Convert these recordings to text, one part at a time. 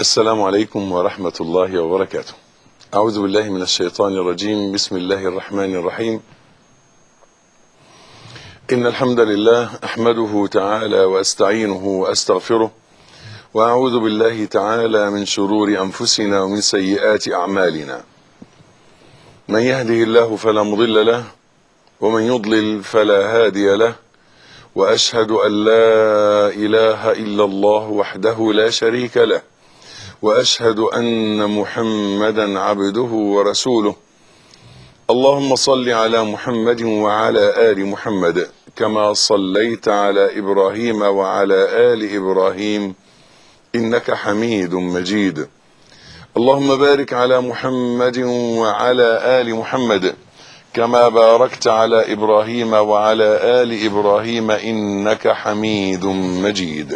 السلام عليكم ورحمة الله وبركاته أعوذ بالله من الشيطان الرجيم بسم الله الرحمن الرحيم إن الحمد لله أحمده تعالى وأستعينه وأستغفره وأعوذ بالله تعالى من شرور أنفسنا ومن سيئات أعمالنا من يهده الله فلا مضل له ومن يضلل فلا هادي له وأشهد أن لا إله إلا الله وحده لا شريك له واشهد ان محمدا عبده ورسوله اللهم صل على محمد وعلى ال محمد كما صليت على ابراهيم وعلى ال ابراهيم انك حميد مجيد اللهم بارك على محمد وعلى ال محمد كما باركت على ابراهيم وعلى ال ابراهيم انك حميد مجيد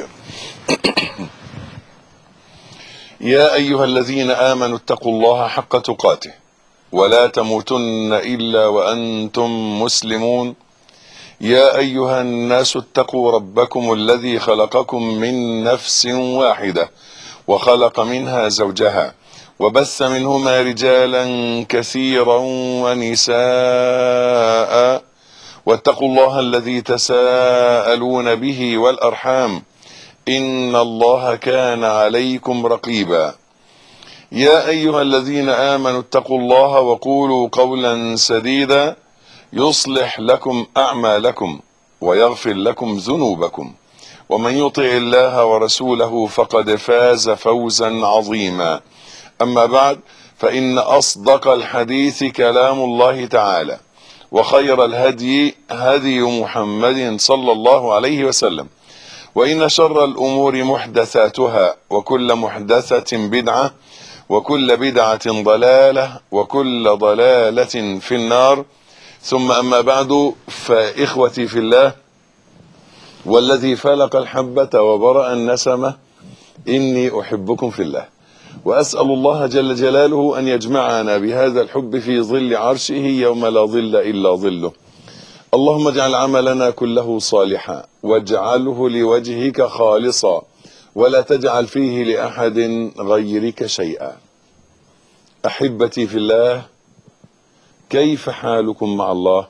يا أيها الذين آمنوا اتقوا الله حق تقاته ولا تموتن إلا وأنتم مسلمون يا أيها الناس اتقوا ربكم الذي خلقكم من نفس واحدة وخلق منها زوجها وبث منهما رجالا كثيرا ونساء واتقوا الله الذي تساءلون به والأرحام إن الله كان عليكم رقيبا يا أيها الذين آمنوا اتقوا الله وقولوا قولا سديدا يصلح لكم أعمالكم ويغفر لكم ذنوبكم ومن يطع الله ورسوله فقد فاز فوزا عظيما أما بعد فإن أصدق الحديث كلام الله تعالى وخير الهدي هدي محمد صلى الله عليه وسلم وإن شر الأمور محدثاتها وكل محدثة بدعة وكل بدعة ضلالة وكل ضلالة في النار ثم أما بعد فإخوتي في الله والذي فلق الحبة وبرأ النسمة إني أحبكم في الله وأسأل الله جل جلاله أن يجمعنا بهذا الحب في ظل عرشه يوم لا ظل إلا ظله اللهم اجعل عملنا كله صالحا واجعله لوجهك خالصا ولا تجعل فيه لأحد غيرك شيئا أحبتي في الله كيف حالكم مع الله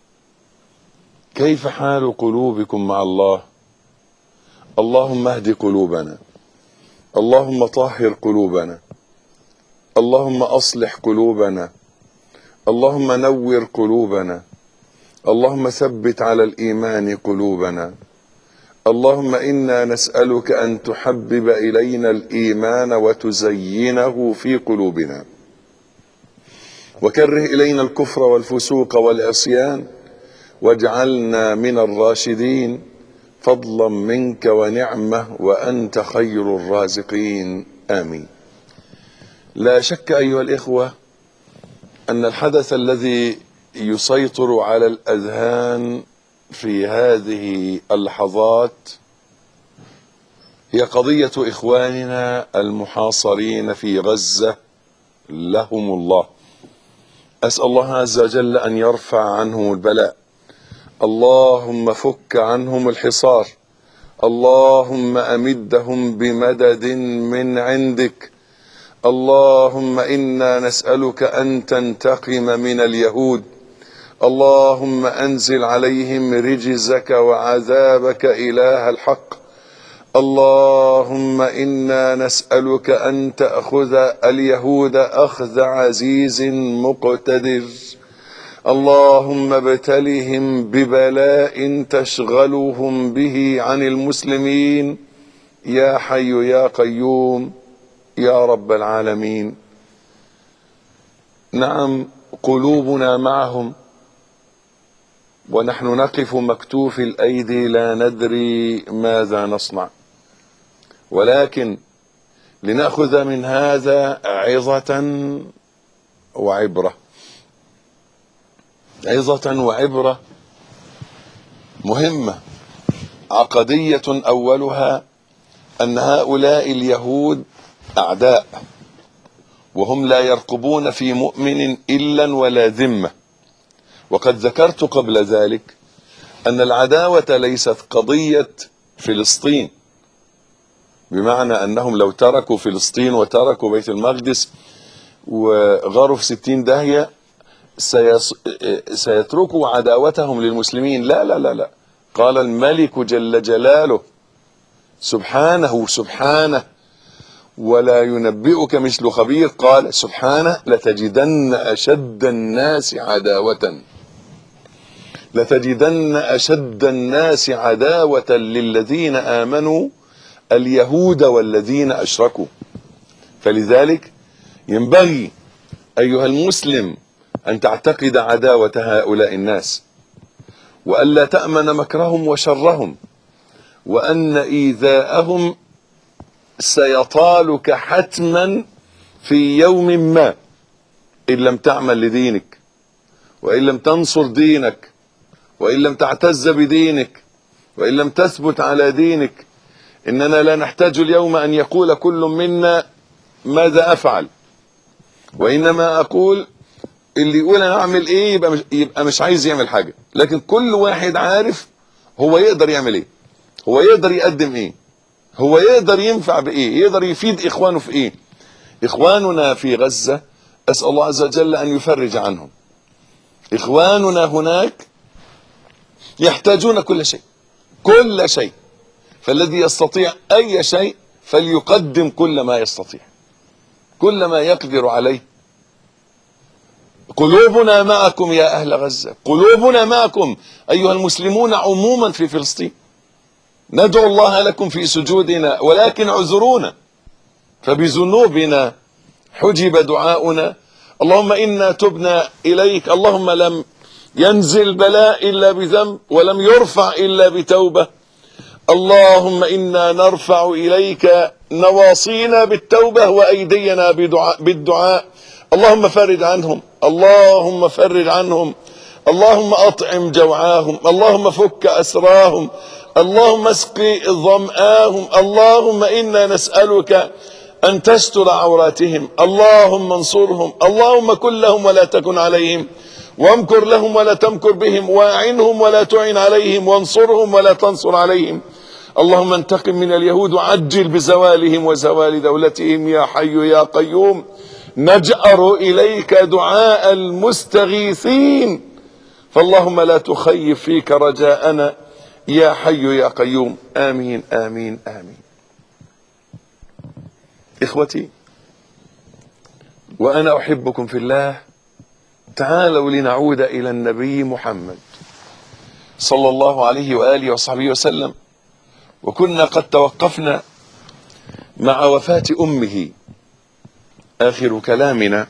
كيف حال قلوبكم مع الله اللهم اهد قلوبنا اللهم طهر قلوبنا اللهم أصلح قلوبنا اللهم نور قلوبنا اللهم ثبت على الإيمان قلوبنا اللهم إنا نسألك أن تحبب إلينا الإيمان وتزينه في قلوبنا وكره إلينا الكفر والفسوق والعصيان واجعلنا من الراشدين فضلا منك ونعمة وأنت خير الرازقين آمين لا شك أيها الإخوة أن الحدث الذي يسيطر على الأذهان في هذه اللحظات هي قضية إخواننا المحاصرين في غزة لهم الله أسأل الله عز وجل أن يرفع عنهم البلاء اللهم فك عنهم الحصار اللهم أمدهم بمدد من عندك اللهم إنا نسألك أن تنتقم من اليهود اللهم انزل عليهم رجزك وعذابك اله الحق اللهم انا نسالك ان تاخذ اليهود اخذ عزيز مقتدر اللهم ابتلهم ببلاء تشغلهم به عن المسلمين يا حي يا قيوم يا رب العالمين نعم قلوبنا معهم ونحن نقف مكتوف الايدي لا ندري ماذا نصنع ولكن لناخذ من هذا عظه وعبره عظه وعبره مهمه عقديه اولها ان هؤلاء اليهود اعداء وهم لا يرقبون في مؤمن الا ولا ذمه وقد ذكرت قبل ذلك أن العداوة ليست قضية فلسطين بمعنى أنهم لو تركوا فلسطين وتركوا بيت المقدس وغاروا في ستين داهية سيص... سيتركوا عداوتهم للمسلمين لا لا لا لا قال الملك جل جلاله سبحانه سبحانه ولا ينبئك مثل خبير قال سبحانه لتجدن أشد الناس عداوة لتجدن أشد الناس عداوة للذين آمنوا اليهود والذين أشركوا فلذلك ينبغي أيها المسلم أن تعتقد عداوة هؤلاء الناس وألا تأمن مكرهم وشرهم وأن إيذاءهم سيطالك حتما في يوم ما إن لم تعمل لدينك وإن لم تنصر دينك وإن لم تعتز بدينك وإن لم تثبت على دينك إننا لا نحتاج اليوم أن يقول كل منا ماذا أفعل وإنما أقول اللي يقول أنا أعمل إيه يبقى مش, يبقى مش عايز يعمل حاجة لكن كل واحد عارف هو يقدر يعمل إيه هو يقدر يقدم إيه هو يقدر ينفع بإيه يقدر يفيد إخوانه في إيه إخواننا في غزة أسأل الله عز وجل أن يفرج عنهم إخواننا هناك يحتاجون كل شيء كل شيء فالذي يستطيع أي شيء فليقدم كل ما يستطيع كل ما يقدر عليه قلوبنا معكم يا أهل غزة قلوبنا معكم أيها المسلمون عموما في فلسطين ندعو الله لكم في سجودنا ولكن عذرونا فبذنوبنا حجب دعاؤنا اللهم إنا تبنا إليك اللهم لم ينزل بلاء إلا بذنب ولم يرفع إلا بتوبة اللهم إنا نرفع إليك نواصينا بالتوبة وأيدينا بدعاء بالدعاء اللهم فرج عنهم اللهم فرج عنهم اللهم أطعم جوعاهم اللهم فك أسراهم اللهم اسقي ظمآهم اللهم إنا نسألك أن تستر عوراتهم اللهم انصرهم اللهم كن لهم ولا تكن عليهم وامكر لهم ولا تمكر بهم واعنهم ولا تعن عليهم وانصرهم ولا تنصر عليهم اللهم انتقم من اليهود وعجل بزوالهم وزوال دولتهم يا حي يا قيوم نجأر إليك دعاء المستغيثين فاللهم لا تخيب فيك رجاءنا يا حي يا قيوم آمين آمين آمين إخوتي وأنا أحبكم في الله تعالوا لنعود إلى النبي محمد صلى الله عليه وآله وصحبه وسلم وكنا قد توقفنا مع وفاة أمه آخر كلامنا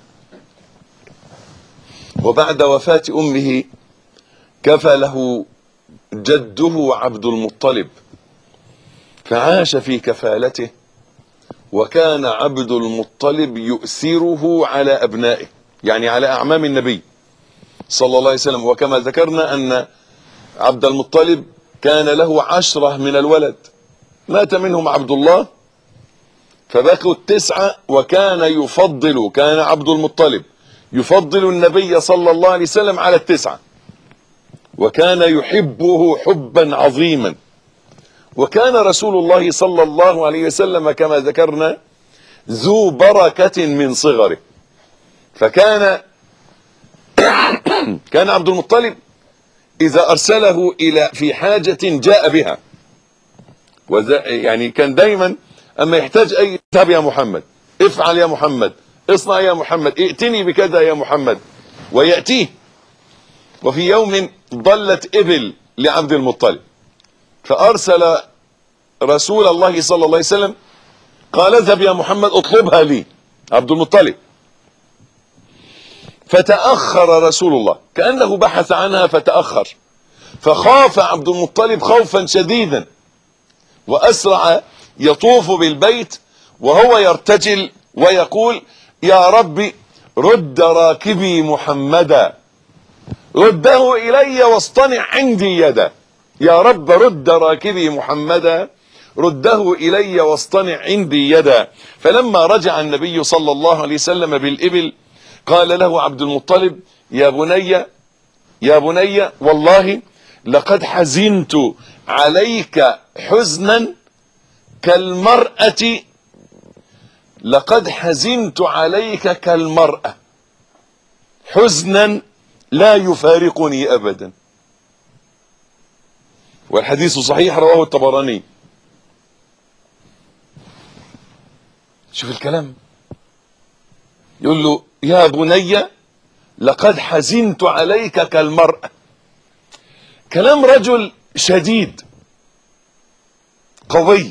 وبعد وفاة أمه كفله جده عبد المطلب فعاش في كفالته وكان عبد المطلب يؤثره على أبنائه يعني على أعمام النبي صلى الله عليه وسلم وكما ذكرنا أن عبد المطلب كان له عشرة من الولد مات منهم عبد الله فبقوا التسعة وكان يفضل كان عبد المطلب يفضل النبي صلى الله عليه وسلم على التسعة وكان يحبه حبا عظيما وكان رسول الله صلى الله عليه وسلم كما ذكرنا ذو بركة من صغره فكان كان عبد المطلب إذا أرسله إلى في حاجة جاء بها يعني كان دايما أما يحتاج أي اذهب يا محمد افعل يا محمد اصنع يا محمد ائتني بكذا يا محمد ويأتيه وفي يوم ضلت إبل لعبد المطلب فأرسل رسول الله صلى الله عليه وسلم قال اذهب يا محمد اطلبها لي عبد المطلب فتأخر رسول الله كأنه بحث عنها فتأخر فخاف عبد المطلب خوفا شديدا وأسرع يطوف بالبيت وهو يرتجل ويقول يا ربي رد راكبي محمدا رده إلي واصطنع عندي يدا يا رب رد راكبي محمدا رده إلي واصطنع عندي يدا فلما رجع النبي صلى الله عليه وسلم بالإبل قال له عبد المطلب يا بني يا بني والله لقد حزنت عليك حزنا كالمرأة لقد حزنت عليك كالمرأة حزنا لا يفارقني أبدا والحديث صحيح رواه الطبراني شوف الكلام يقول له يا بني لقد حزنت عليك كالمرأة كلام رجل شديد قوي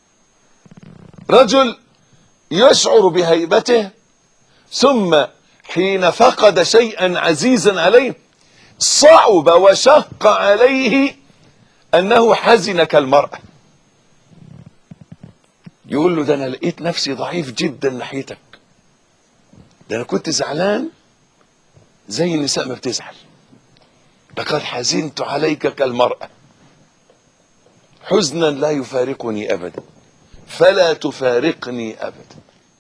رجل يشعر بهيبته ثم حين فقد شيئا عزيزا عليه صعب وشق عليه انه حزن كالمرأة يقول له ده انا لقيت نفسي ضعيف جدا ناحيتك ده انا كنت زعلان زي النساء ما بتزعل لقد حزنت عليك كالمرأة حزنا لا يفارقني ابدا فلا تفارقني ابدا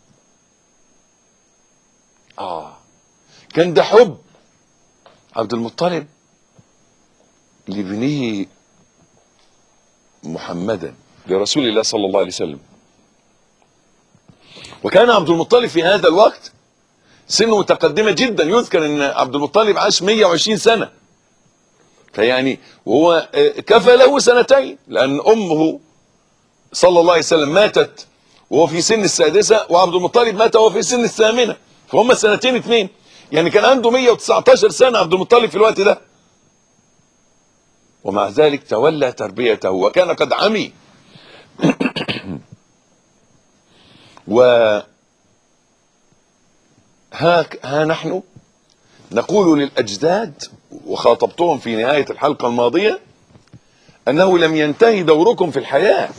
اه كان ده حب عبد المطلب لابنه محمدا لرسول الله صلى الله عليه وسلم وكان عبد المطلب في هذا الوقت سنه متقدمة جدا يذكر ان عبد المطلب عاش 120 سنة فيعني وهو كفى له سنتين لان امه صلى الله عليه وسلم ماتت وهو في سن السادسة وعبد المطلب مات وهو في سن الثامنة فهم سنتين اثنين يعني كان عنده 119 سنة عبد المطلب في الوقت ده ومع ذلك تولى تربيته وكان قد عمي و ها ها نحن نقول للأجداد وخاطبتهم في نهاية الحلقة الماضية أنه لم ينتهي دوركم في الحياة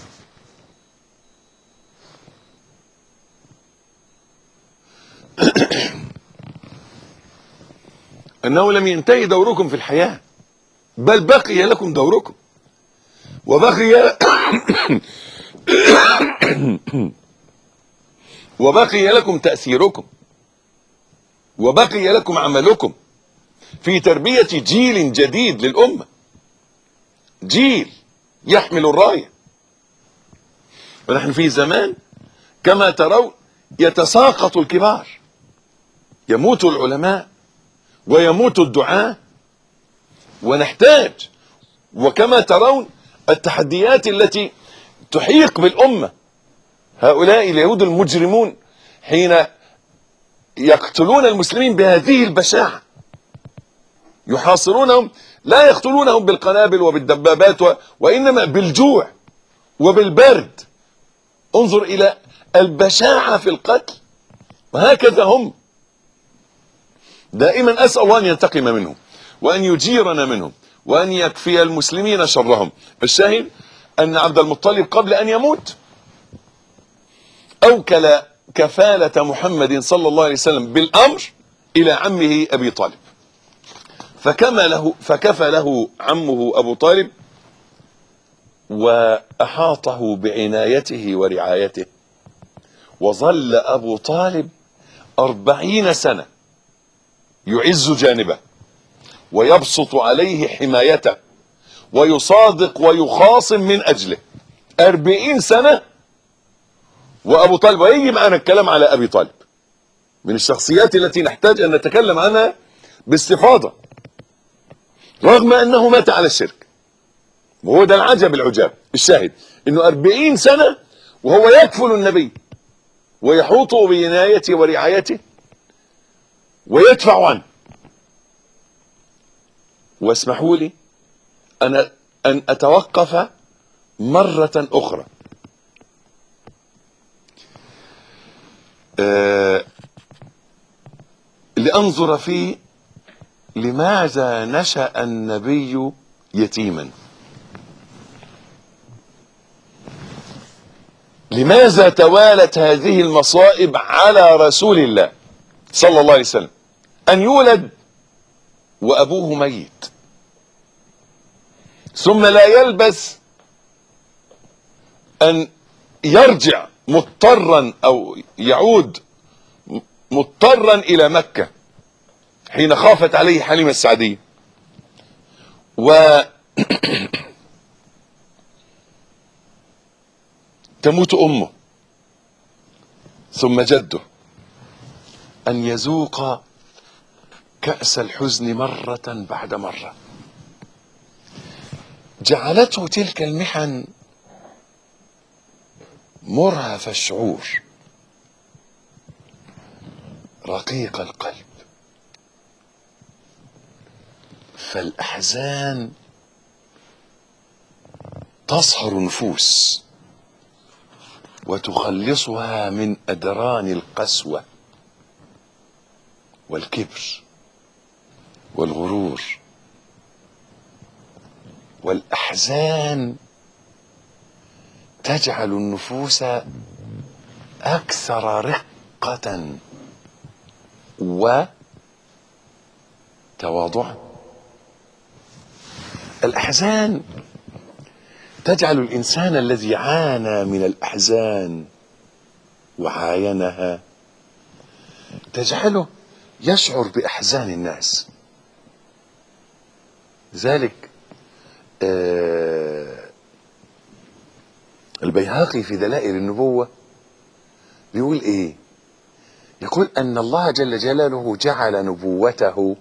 أنه لم ينتهي دوركم في الحياة بل بقي لكم دوركم وبقي وبقي لكم تأثيركم وبقي لكم عملكم في تربية جيل جديد للأمة جيل يحمل الراية ونحن في زمان كما ترون يتساقط الكبار يموت العلماء ويموت الدعاة ونحتاج وكما ترون التحديات التي تحيق بالأمة هؤلاء اليهود المجرمون حين يقتلون المسلمين بهذه البشاعة يحاصرونهم لا يقتلونهم بالقنابل وبالدبابات و... وإنما بالجوع وبالبرد انظر إلى البشاعة في القتل وهكذا هم دائما أسأل الله أن ينتقم منهم وأن يجيرنا منهم وأن يكفي المسلمين شرهم الشاهد أن عبد المطلب قبل أن يموت أوكل كفالة محمد صلى الله عليه وسلم بالأمر إلى عمه أبي طالب فكما له فكفى له عمه أبو طالب وأحاطه بعنايته ورعايته وظل أبو طالب أربعين سنة يعز جانبه ويبسط عليه حمايته ويصادق ويخاصم من أجله أربعين سنة وأبو طالب ويجي معنا الكلام على أبي طالب من الشخصيات التي نحتاج أن نتكلم عنها باستفاضة رغم أنه مات على الشرك وهو ده العجب العجاب الشاهد أنه أربعين سنة وهو يكفل النبي ويحوطه بعنايته ورعايته ويدفع عنه واسمحوا لي أنا أن أتوقف مرة أخرى أه لأنظر في لماذا نشأ النبي يتيما لماذا توالت هذه المصائب على رسول الله صلى الله عليه وسلم أن يولد وأبوه ميت ثم لا يلبس أن يرجع مضطرا أو يعود مضطرا إلى مكة حين خافت عليه حليمة السعدية و تموت امه ثم جده ان يذوق كاس الحزن مره بعد مره جعلته تلك المحن مرهف الشعور رقيق القلب فالاحزان تصهر نفوس وتخلصها من ادران القسوه والكبر والغرور والاحزان تجعل النفوس اكثر رقه وتواضعا الاحزان تجعل الانسان الذي عانى من الاحزان وعاينها تجعله يشعر باحزان الناس ذلك آه البيهقي في دلائل النبوة بيقول ايه يقول ان الله جل جلاله جعل نبوته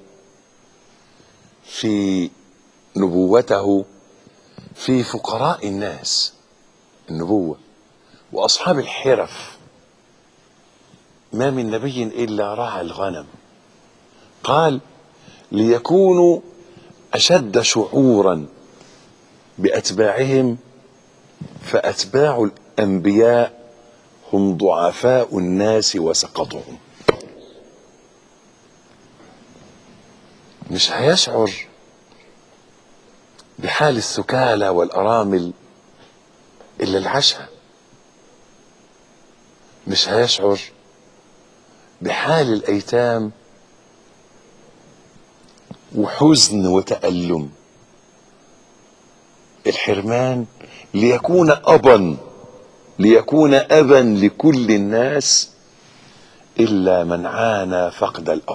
في نبوته في فقراء الناس النبوة واصحاب الحرف ما من نبي الا رعى الغنم قال ليكونوا اشد شعورا باتباعهم فاتباع الانبياء هم ضعفاء الناس وسقطهم مش هيشعر بحال الثكالى والارامل الا العشاء مش هيشعر بحال الايتام وحزن وتألم الحرمان ليكون أبا ليكون أبا لكل الناس إلا من عانى فقد الأب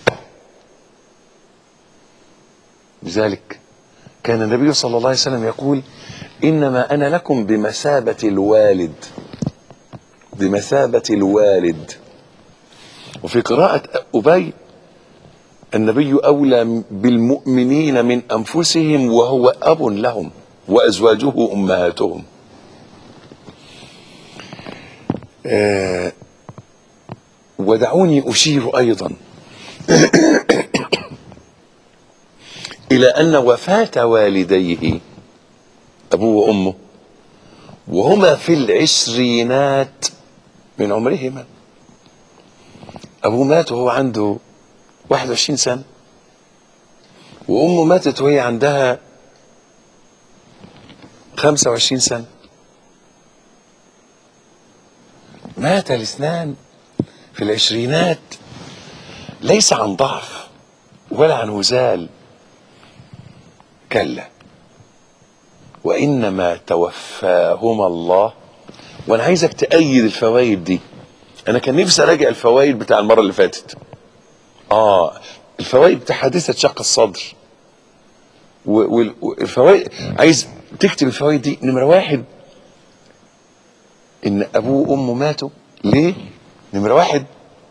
لذلك كان النبي صلى الله عليه وسلم يقول إنما أنا لكم بمثابة الوالد بمثابة الوالد وفي قراءة أبي النبي أولى بالمؤمنين من أنفسهم وهو أب لهم وأزواجه أمهاتهم آه ودعوني أشير أيضا إلى أن وفاة والديه أبوه وأمه وهما في العشرينات من عمرهما أبوه مات وهو عنده 21 سنة وأمه ماتت وهي عندها 25 سنة مات الاثنان في العشرينات ليس عن ضعف ولا عن هزال كلا وإنما توفاهما الله وأنا عايزك تأيد الفوائد دي أنا كان نفسي أراجع الفوائد بتاع المرة اللي فاتت اه الفوائد بتاع حادثه شق الصدر والفوائد عايز تكتب الفوائد دي نمره واحد ان ابوه وامه ماتوا ليه؟ نمره واحد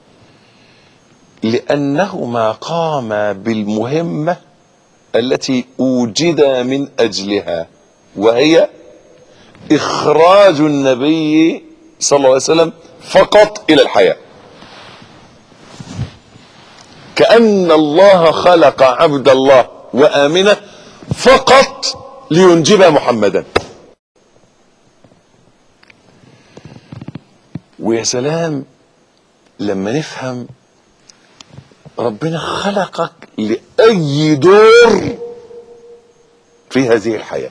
لانهما قاما بالمهمه التي اوجدا من اجلها وهي اخراج النبي صلى الله عليه وسلم فقط الى الحياه كأن الله خلق عبد الله وآمنة فقط لينجب محمدا ويا سلام لما نفهم ربنا خلقك لأي دور في هذه الحياة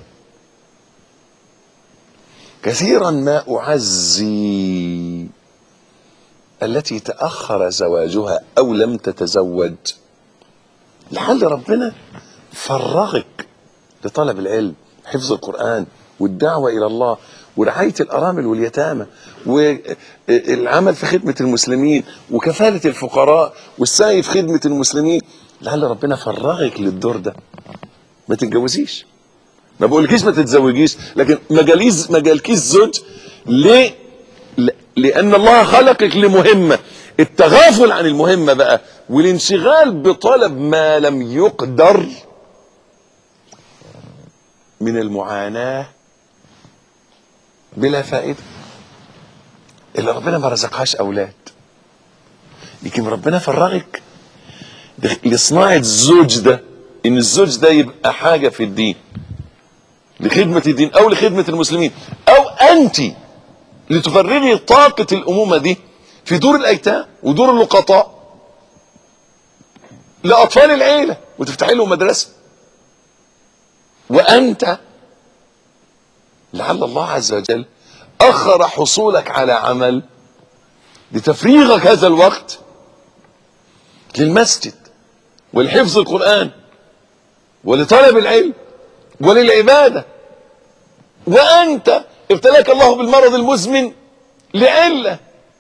كثيرا ما أعزي التي تأخر زواجها أو لم تتزوج لعل ربنا فرغك لطلب العلم حفظ القرآن والدعوة إلى الله ورعاية الأرامل واليتامى والعمل في خدمة المسلمين وكفالة الفقراء والسعي في خدمة المسلمين لعل ربنا فرغك للدور ده ما تتجوزيش ما بقولكيش ما تتزوجيش لكن ما جاليش ما جالكيش زوج ليه ل- لان الله خلقك لمهمة التغافل عن المهمة بقى والانشغال بطلب ما لم يقدر من المعاناة بلا فائدة اللي ربنا ما رزقهاش اولاد لكن ربنا فرغك لصناعة الزوج ده ان الزوج ده يبقى حاجة في الدين لخدمة الدين او لخدمة المسلمين او انت لتفرغي طاقة الامومة دي في دور الايتام ودور اللقطاء لاطفال العيلة وتفتحي لهم مدرسة وانت لعل الله عز وجل اخر حصولك على عمل لتفريغك هذا الوقت للمسجد ولحفظ القرآن ولطلب العلم وللعبادة وأنت ابتلاك الله بالمرض المزمن لعلة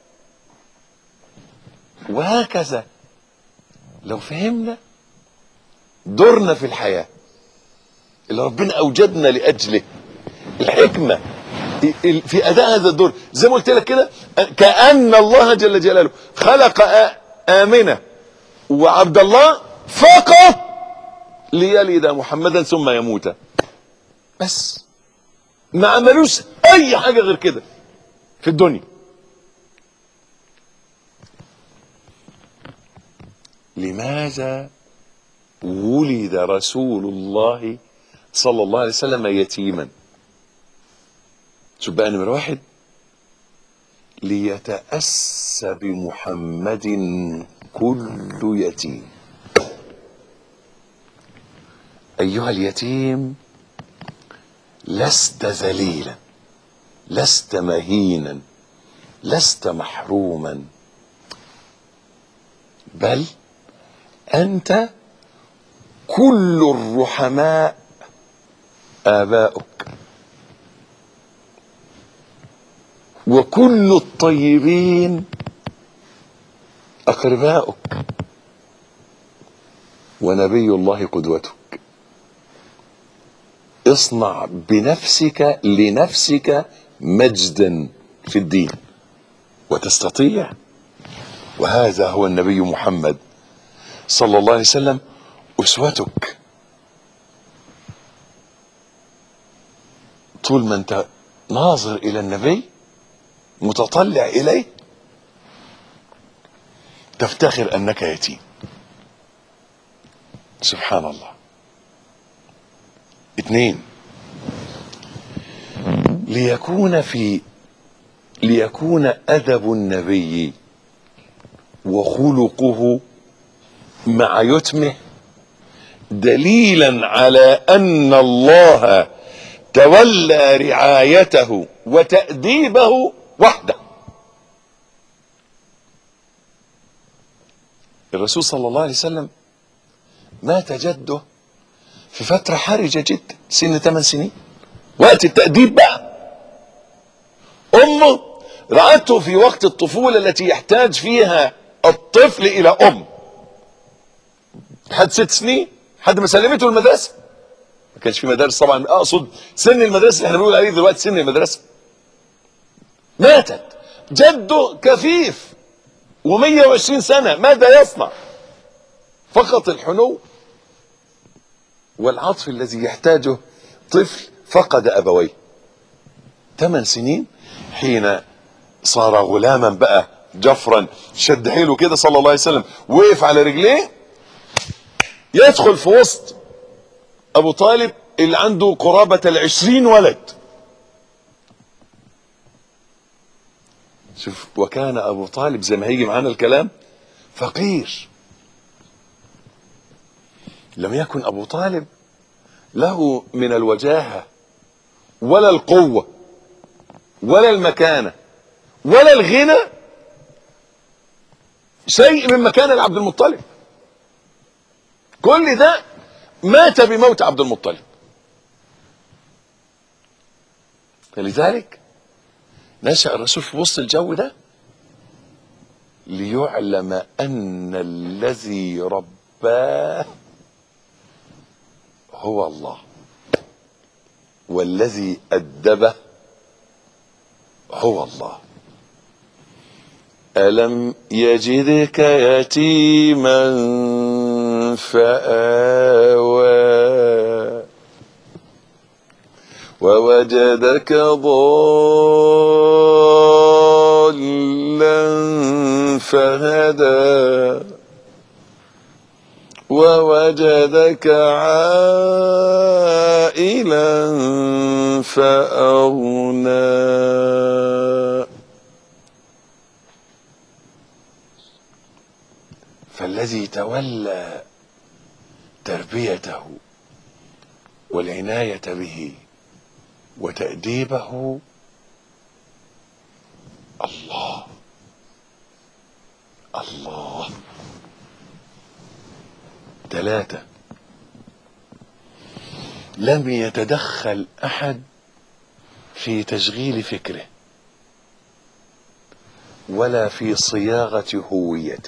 وهكذا لو فهمنا دورنا في الحياة اللي ربنا أوجدنا لأجله الحكمة في أداء هذا الدور زي ما قلت لك كده كأن الله جل جلاله خلق آ- آمنة وعبد الله فقط ليلد محمدا ثم يموت بس ما عملوش اي حاجة غير كده في الدنيا لماذا ولد رسول الله صلى الله عليه وسلم يتيما شوف بقى نمرة واحد ليتأسى بمحمد كل يتيم أيها اليتيم لست ذليلا لست مهينا لست محروما بل أنت كل الرحماء آباؤك وكل الطيبين أقرباؤك ونبي الله قدوتك اصنع بنفسك لنفسك مجدا في الدين وتستطيع وهذا هو النبي محمد صلى الله عليه وسلم أسوتك طول ما انت ناظر إلى النبي متطلع إليه تفتخر أنك يتيم سبحان الله اثنين ليكون في ليكون أدب النبي وخلقه مع يتمه دليلا على أن الله تولى رعايته وتأديبه وحده الرسول صلى الله عليه وسلم مات جده في فترة حرجة جدا سن 8 سنين وقت التأديب بقى أمه رأته في وقت الطفولة التي يحتاج فيها الطفل إلى أم لحد ست سنين لحد ما سلمته المدرسة ما كانش في مدارس طبعا أقصد سن المدرسة اللي احنا بنقول عليه دلوقتي سن المدرسة ماتت جده كفيف و120 سنة ماذا يصنع فقط الحنو والعطف الذي يحتاجه طفل فقد أبويه ثمان سنين حين صار غلاما بقى جفرا شد حيله كده صلى الله عليه وسلم وقف على رجليه يدخل في وسط أبو طالب اللي عنده قرابة العشرين ولد شوف وكان أبو طالب زي ما هيجي معانا الكلام فقير لم يكن أبو طالب له من الوجاهة ولا القوة ولا المكانة ولا الغنى شيء من مكان عبد المطلب كل ده مات بموت عبد المطلب فلذلك نشأ الرسول في وسط الجو ده ليعلم أن الذي رباه هو الله والذي أدبه هو الله ألم يجدك يتيما فآوى ووجدك ضالا فهدى ووجدك عائلا فأغنى فالذي تولى تربيته والعناية به وتأديبه الله الله ثلاثة لم يتدخل أحد في تشغيل فكره ولا في صياغة هويته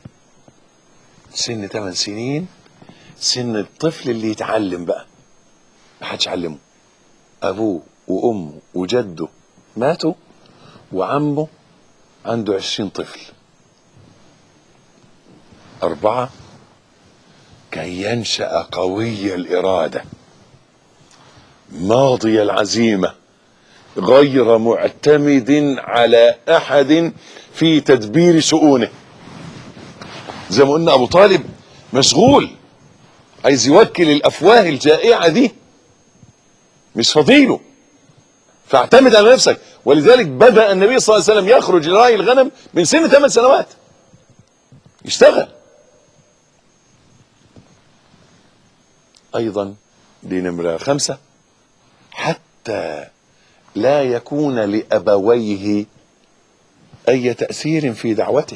سن 8 سنين سن الطفل اللي يتعلم بقى ما حدش علمه ابوه وامه وجده ماتوا وعمه عنده عشرين طفل أربعة كي ينشأ قوي الإرادة ماضي العزيمة غير معتمد على أحد في تدبير شؤونه زي ما قلنا أبو طالب مشغول عايز يوكل الأفواه الجائعة دي مش فضيله فاعتمد على نفسك ولذلك بدأ النبي صلى الله عليه وسلم يخرج لرعي الغنم من سن ثمان سنوات يشتغل أيضا دي نمرة خمسة حتى لا يكون لأبويه أي تأثير في دعوته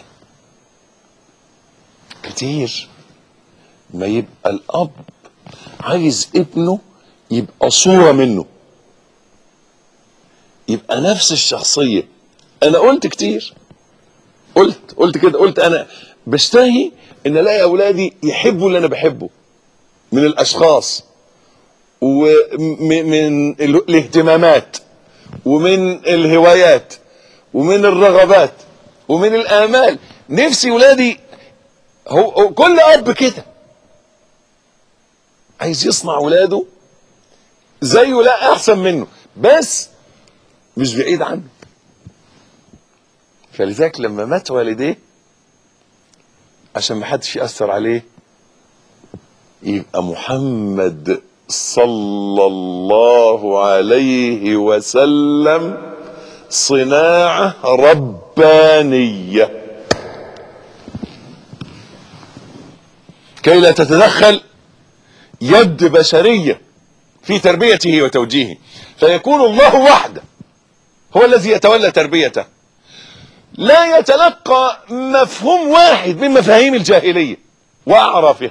كتير ما يبقى الأب عايز ابنه يبقى صورة منه يبقى نفس الشخصية أنا قلت كتير قلت قلت كده قلت أنا بشتهي إن ألاقي أولادي يحبوا اللي أنا بحبه من الأشخاص ومن الاهتمامات ومن الهوايات ومن الرغبات ومن الآمال نفسي ولادي هو, هو كل أب كده عايز يصنع ولاده زيه لا أحسن منه بس مش بعيد عنه فلذلك لما مات والديه عشان ما حدش يأثر عليه يبقى محمد صلى الله عليه وسلم صناعة ربانية كي لا تتدخل يد بشرية في تربيته وتوجيهه فيكون الله وحده هو الذي يتولى تربيته لا يتلقى مفهوم واحد من مفاهيم الجاهلية وأعرافها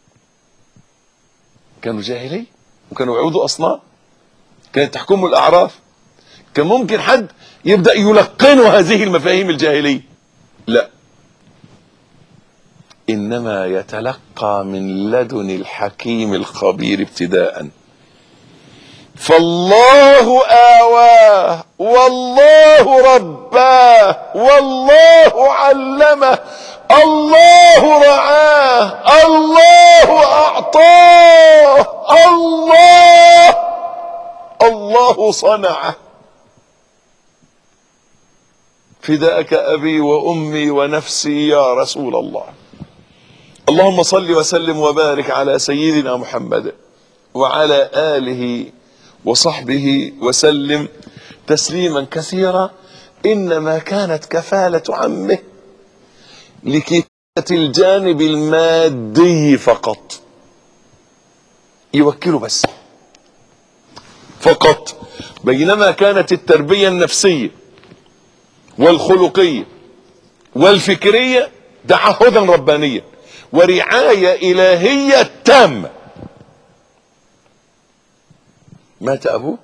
كانوا جاهلية وكانوا يعودوا أصنام كانت تحكمهم الأعراف كان ممكن حد يبدأ يلقنوا هذه المفاهيم الجاهلية لا إنما يتلقى من لدن الحكيم الخبير ابتداء فالله آواه والله رباه والله علمه الله رعاه الله أعطاه الله الله صنعه فداك أبي وأمي ونفسي يا رسول الله اللهم صل وسلم وبارك على سيدنا محمد وعلى آله وصحبه وسلم تسليما كثيرا إنما كانت كفالة عمه لكفاية الجانب المادي فقط يوكله بس فقط بينما كانت التربية النفسية والخلقية والفكرية تعهدا ربانيا ورعاية إلهية تامة مات أبوه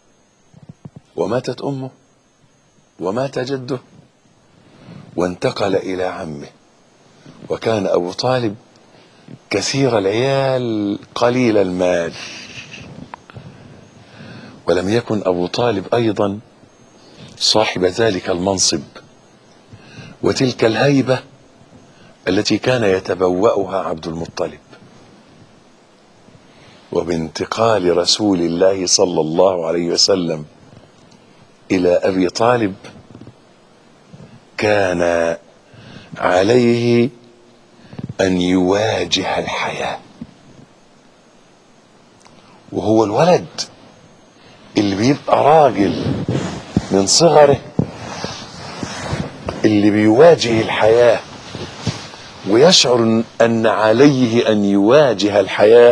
وماتت أمه ومات جده وانتقل إلى عمه وكان أبو طالب كثير العيال قليل المال ولم يكن أبو طالب أيضا صاحب ذلك المنصب وتلك الهيبة التي كان يتبوأها عبد المطلب وبانتقال رسول الله صلى الله عليه وسلم إلى أبي طالب كان عليه أن يواجه الحياة وهو الولد اللي بيبقى راجل من صغره اللي بيواجه الحياة ويشعر أن عليه أن يواجه الحياة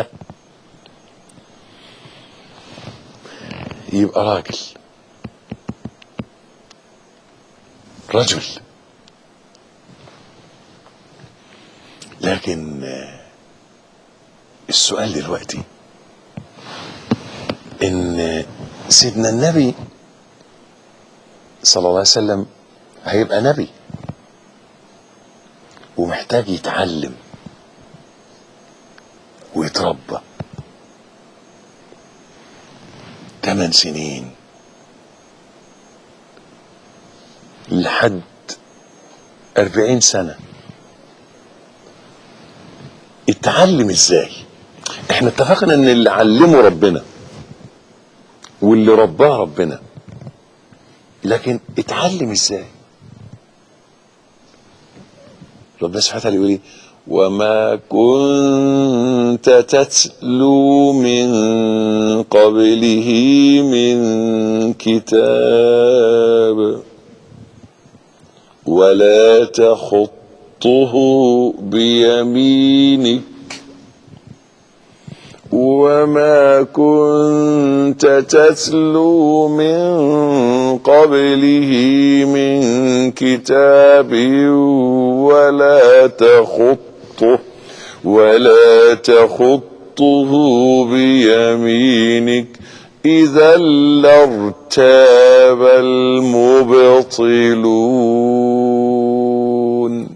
يبقى راجل رجل لكن السؤال دلوقتي ان سيدنا النبي صلى الله عليه وسلم هيبقى نبي ومحتاج يتعلم ويتربى ثمان سنين لحد أربعين سنة اتعلم ازاي احنا اتفقنا ان اللي علمه ربنا واللي رباه ربنا لكن اتعلم ازاي ربنا سبحانه وتعالى يقول ايه وما كنت تتلو من قبله من كتاب ولا تخطه بيمينك وما كنت تتلو من قبله من كتاب ولا تخطه ولا تخطه بيمينك إذا لارتاب المبطلون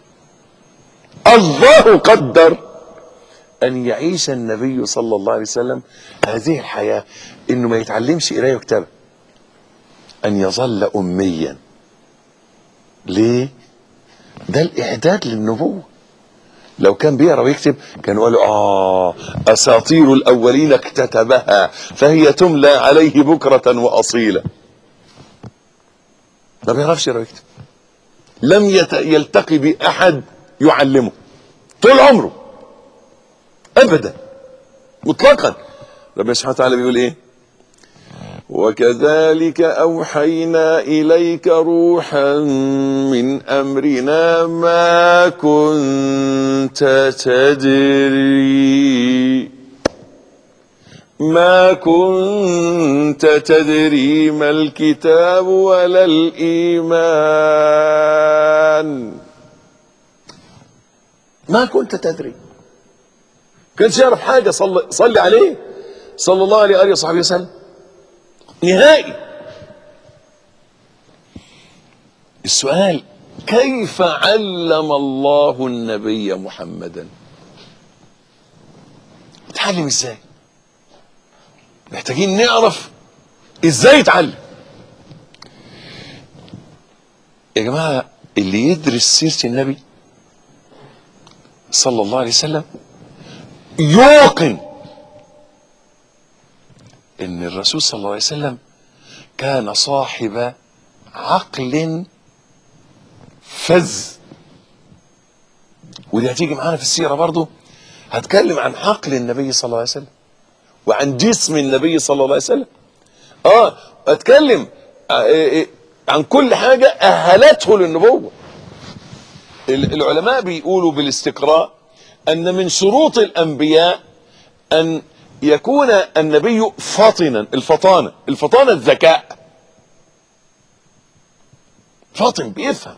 الله قدر أن يعيش النبي صلى الله عليه وسلم هذه الحياة إنه ما يتعلمش قراية وكتابة أن يظل أميا ليه؟ ده الإعداد للنبوة لو كان بيقرا ويكتب كانوا قالوا اه اساطير الاولين اكتتبها فهي تملى عليه بكره واصيلا ما بيعرفش يقرا ويكتب لم يت... يلتقي باحد يعلمه طول عمره ابدا مطلقا ربنا سبحانه وتعالى بيقول ايه وكذلك اوحينا اليك روحا من امرنا ما كنت تدري ما كنت تدري ما الكتاب ولا الايمان ما كنت تدري كانش يعرف حاجه صلي, صلي عليه صلى الله عليه واله وصحبه وسلم نهائي السؤال كيف علم الله النبي محمدا اتعلم ازاي محتاجين نعرف ازاي يتعلم يا جماعه اللي يدرس سيره النبي صلى الله عليه وسلم يوقن ان الرسول صلى الله عليه وسلم كان صاحب عقل فذ ودي هتيجي معانا في السيره برضو هتكلم عن عقل النبي صلى الله عليه وسلم وعن جسم النبي صلى الله عليه وسلم اه اتكلم آه عن كل حاجه اهلته للنبوه العلماء بيقولوا بالاستقراء ان من شروط الانبياء ان يكون النبي فطنا الفطانه الفطانه الذكاء فاطن بيفهم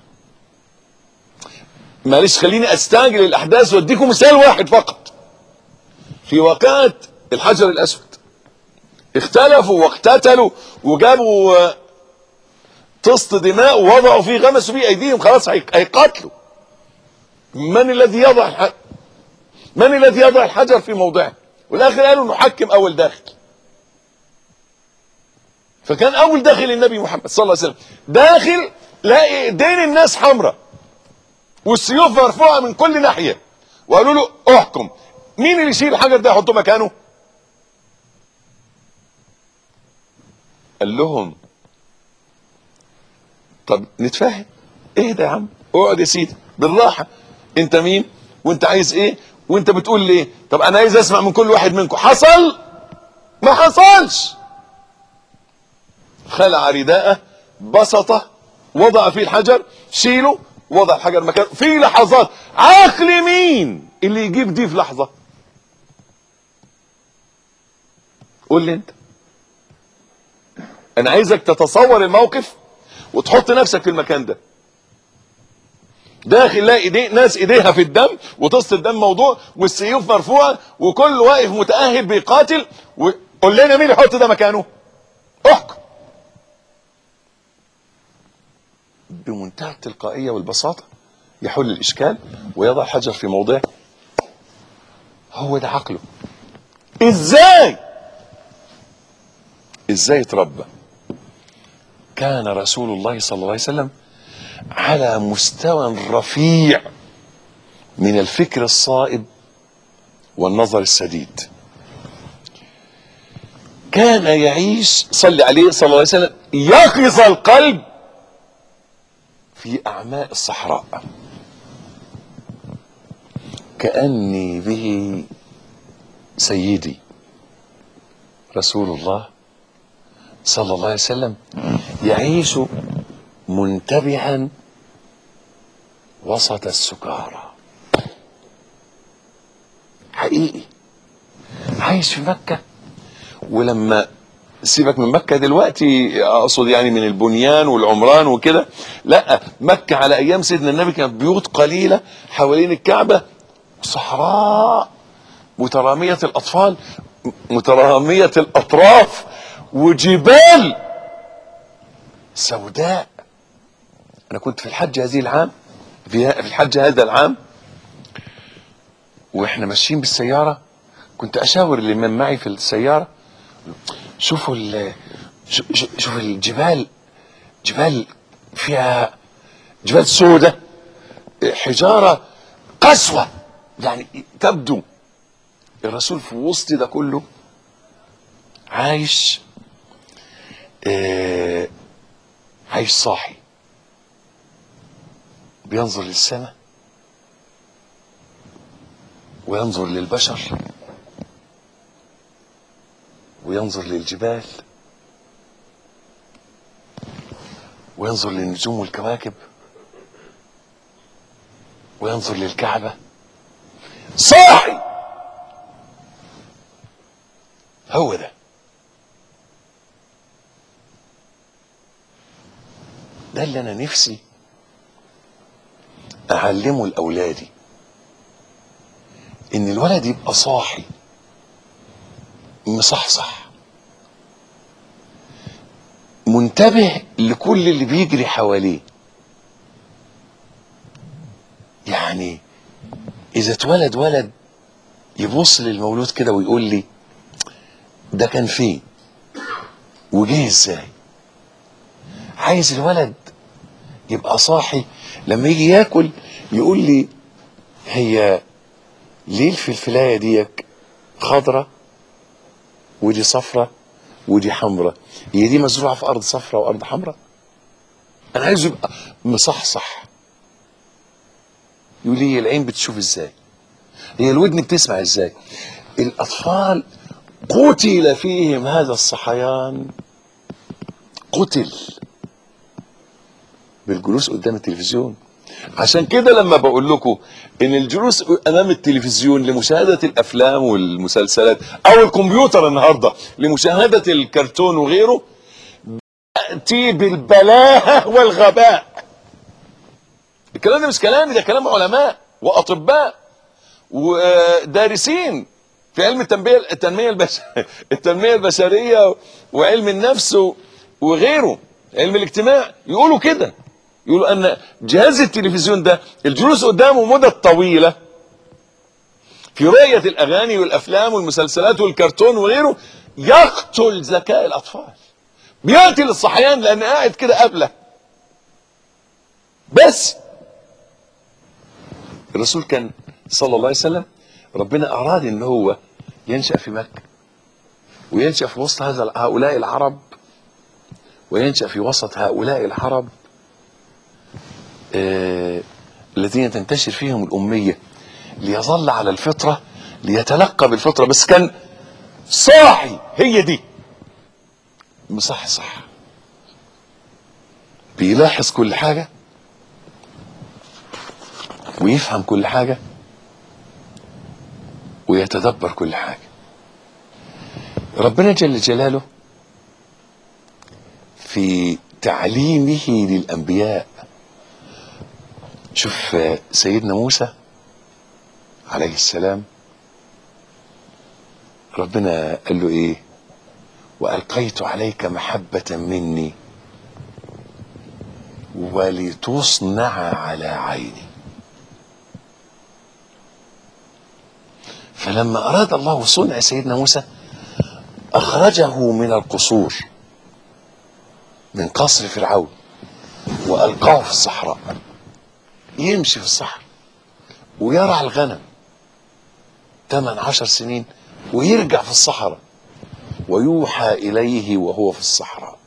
معلش خليني استعجل الاحداث واديكم مثال واحد فقط في واقعه الحجر الاسود اختلفوا واقتتلوا وجابوا طست دماء ووضعوا فيه غمسوا فيه ايديهم خلاص هيقاتلوا من الذي يضع الحجر من الذي يضع الحجر في موضعه والاخر قالوا نحكم اول داخل فكان اول داخل النبي محمد صلى الله عليه وسلم داخل لاقي ايدين الناس حمراء والسيوف مرفوعه من كل ناحيه وقالوا له احكم مين اللي يشيل الحجر ده يحطه مكانه قال لهم طب نتفاهم اهدى يا عم اقعد يا سيدي بالراحه انت مين وانت عايز ايه وانت بتقول ليه طب انا عايز اسمع من كل واحد منكم حصل ما حصلش خلع رداءه بسطه وضع فيه الحجر شيله وضع الحجر مكانه في لحظات عقل مين اللي يجيب دي في لحظه قول لي انت انا عايزك تتصور الموقف وتحط نفسك في المكان ده داخل لا ايديه ناس ايديها في الدم وطست الدم موضوع والسيوف مرفوعه وكل واقف متاهب بيقاتل وقول لنا مين يحط ده مكانه احكم بمنتهى التلقائيه والبساطه يحل الاشكال ويضع الحجر في موضعه هو ده عقله ازاي ازاي اتربى كان رسول الله صلى الله عليه وسلم على مستوى رفيع من الفكر الصائب والنظر السديد كان يعيش صلى عليه صلى الله عليه وسلم يقظ القلب في أعماء الصحراء كأني به سيدي رسول الله صلى الله عليه وسلم يعيش منتبها وسط السكارى حقيقي عايش في مكة ولما سيبك من مكة دلوقتي اقصد يعني من البنيان والعمران وكده لا مكة على ايام سيدنا النبي كانت بيوت قليلة حوالين الكعبة صحراء مترامية الاطفال مترامية الاطراف وجبال سوداء انا كنت في الحج هذه العام في في الحج هذا العام واحنا ماشيين بالسياره كنت اشاور اللي من معي في السياره شوفوا ال شوف الجبال جبال فيها جبال سودة حجاره قسوه يعني تبدو الرسول في وسط ده كله عايش آه عايش صاحي بينظر للسماء وينظر للبشر وينظر للجبال وينظر للنجوم والكواكب وينظر للكعبة صاحي هو ده ده اللي انا نفسي اعلمه لاولادي ان الولد يبقى صاحي مصحصح منتبه لكل اللي بيجري حواليه يعني اذا اتولد ولد يبص للمولود كده ويقول لي ده كان فين وجه ازاي عايز الولد يبقى صاحي لما يجي ياكل يقول لي هي ليه الفلفلايه ديك خضره ودي صفرة ودي حمرة هي دي مزروعة في أرض صفرة وأرض حمرة أنا عايزه يبقى مصحصح يقول لي العين بتشوف ازاي هي الودن بتسمع ازاي الأطفال قتل فيهم هذا الصحيان قتل بالجلوس قدام التلفزيون عشان كده لما بقول لكم ان الجلوس امام التلفزيون لمشاهده الافلام والمسلسلات او الكمبيوتر النهارده لمشاهده الكرتون وغيره بياتي بالبلاهه والغباء الكلام ده مش كلامي ده كلام علماء واطباء ودارسين في علم التنميه التنميه البش... التنميه البشريه وعلم النفس وغيره علم الاجتماع يقولوا كده يقولوا ان جهاز التلفزيون ده الجلوس قدامه مدة طويلة في رؤية الاغاني والافلام والمسلسلات والكرتون وغيره يقتل ذكاء الاطفال بياتي للصحيان لان قاعد كده قبله بس الرسول كان صلى الله عليه وسلم ربنا اراد ان هو ينشا في مكه وينشا في وسط هذا هؤلاء العرب وينشا في وسط هؤلاء العرب آه الذين تنتشر فيهم الاميه ليظل على الفطره ليتلقى بالفطره بس كان صاحي هي دي مصح صح بيلاحظ كل حاجه ويفهم كل حاجه ويتدبر كل حاجه ربنا جل جلاله في تعليمه للانبياء شوف سيدنا موسى عليه السلام ربنا قال له ايه والقيت عليك محبه مني ولتصنع على عيني فلما اراد الله صنع سيدنا موسى اخرجه من القصور من قصر فرعون والقاه في الصحراء يمشي في الصحراء ويرعى الغنم ثمان عشر سنين ويرجع في الصحراء ويوحى إليه وهو في الصحراء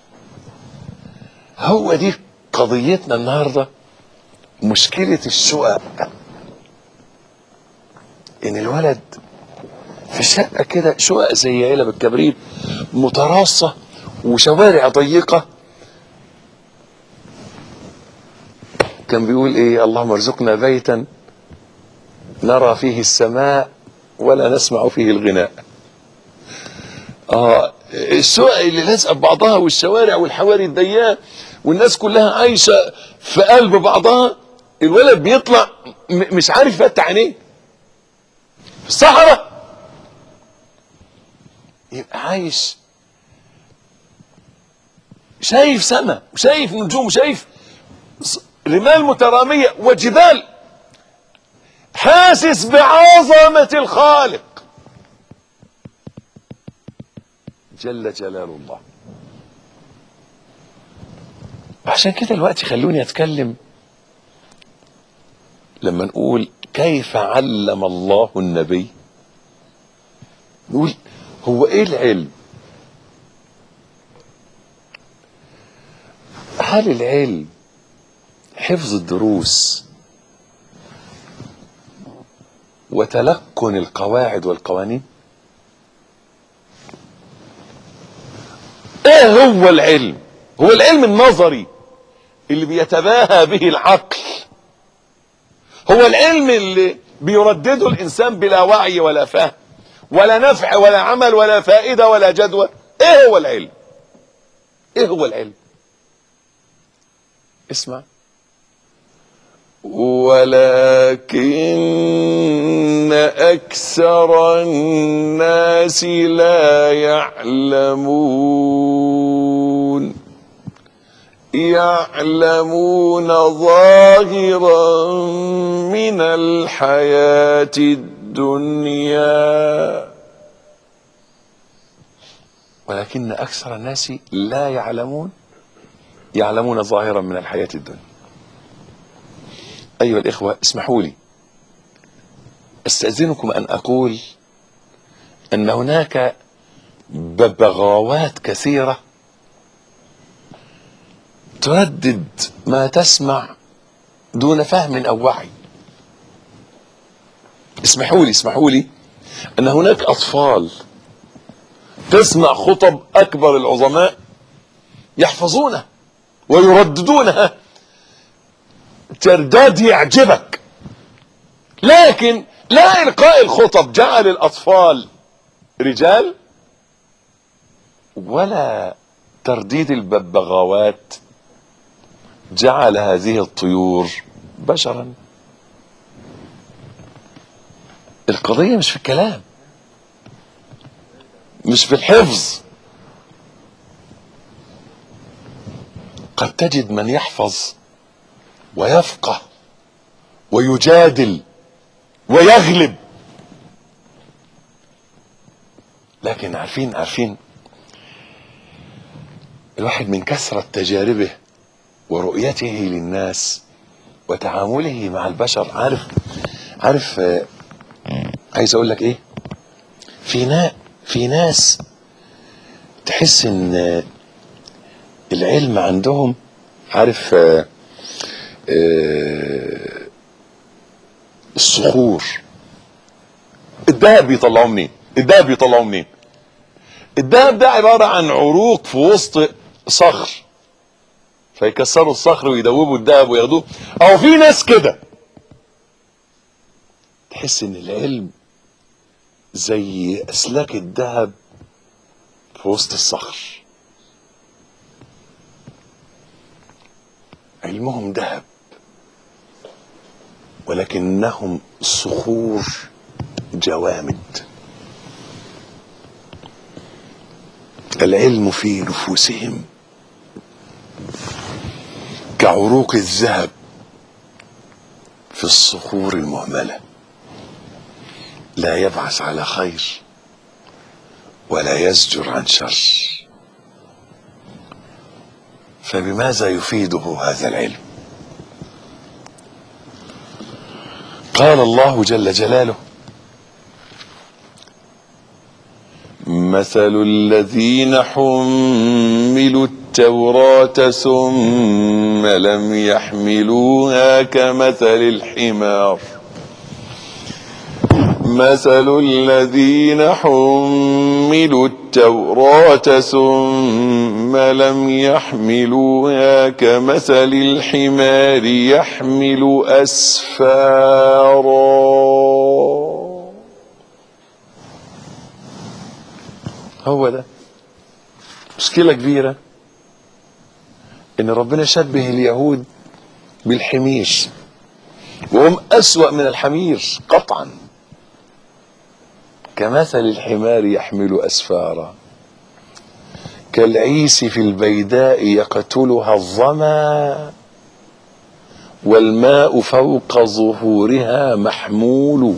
هو دي قضيتنا النهاردة مشكلة الشقق إن الولد في شقة كده شقق زي علب الكبريت متراصة وشوارع ضيقة كان بيقول ايه اللهم ارزقنا بيتا نرى فيه السماء ولا نسمع فيه الغناء اه الشقق اللي لازقه ببعضها والشوارع والحواري الضيقه والناس كلها عايشه في قلب بعضها الولد بيطلع م- مش عارف يفتح عينيه في الصحراء يبقى عايش شايف سماء وشايف نجوم وشايف ص- رمال مترامية وجبال حاسس بعظمة الخالق جل جلال الله عشان كده الوقت خلوني اتكلم لما نقول كيف علم الله النبي نقول هو ايه العلم هل العلم حفظ الدروس وتلقن القواعد والقوانين ايه هو العلم هو العلم النظري اللي بيتباهى به العقل هو العلم اللي بيردده الانسان بلا وعي ولا فهم ولا نفع ولا عمل ولا فائده ولا جدوى ايه هو العلم ايه هو العلم اسمع ولكن أكثر الناس لا يعلمون يعلمون ظاهرا من الحياة الدنيا ولكن أكثر الناس لا يعلمون يعلمون ظاهرا من الحياة الدنيا أيها الإخوة اسمحوا لي أستأذنكم أن أقول أن هناك ببغاوات كثيرة تردد ما تسمع دون فهم أو وعي اسمحوا لي اسمحوا لي أن هناك أطفال تسمع خطب أكبر العظماء يحفظونها ويرددونها ترداد يعجبك لكن لا إلقاء الخطب جعل الأطفال رجال ولا ترديد الببغاوات جعل هذه الطيور بشرا القضية مش في الكلام مش في الحفظ قد تجد من يحفظ ويفقه ويجادل ويغلب لكن عارفين عارفين الواحد من كثرة تجاربه ورؤيته للناس وتعامله مع البشر عارف عارف آه، عايز اقول لك ايه في نا في ناس تحس ان آه، العلم عندهم عارف آه، آه، الصخور الذهب بيطلعوه منين الذهب بيطلعوه منين الذهب ده عبارة عن عروق في وسط صخر فيكسروا الصخر ويدوبوا الذهب وياخدوه او في ناس كده تحس ان العلم زي اسلاك الذهب في وسط الصخر علمهم ذهب ولكنهم صخور جوامد العلم في نفوسهم كعروق الذهب في الصخور المهمله لا يبعث على خير ولا يزجر عن شر فبماذا يفيده هذا العلم قال الله جل جلاله مثل الذين حملوا التوراة ثم لم يحملوها كمثل الحمار مثل الذين حملوا التوراة ثم لم يحملوها كمثل الحمار يحمل أسفارا هو ده مشكلة كبيرة ان ربنا شبه اليهود بالحمير وهم اسوأ من الحمير قطعا كمثل الحمار يحمل اسفارا كالعيس في البيداء يقتلها الظما والماء فوق ظهورها محمول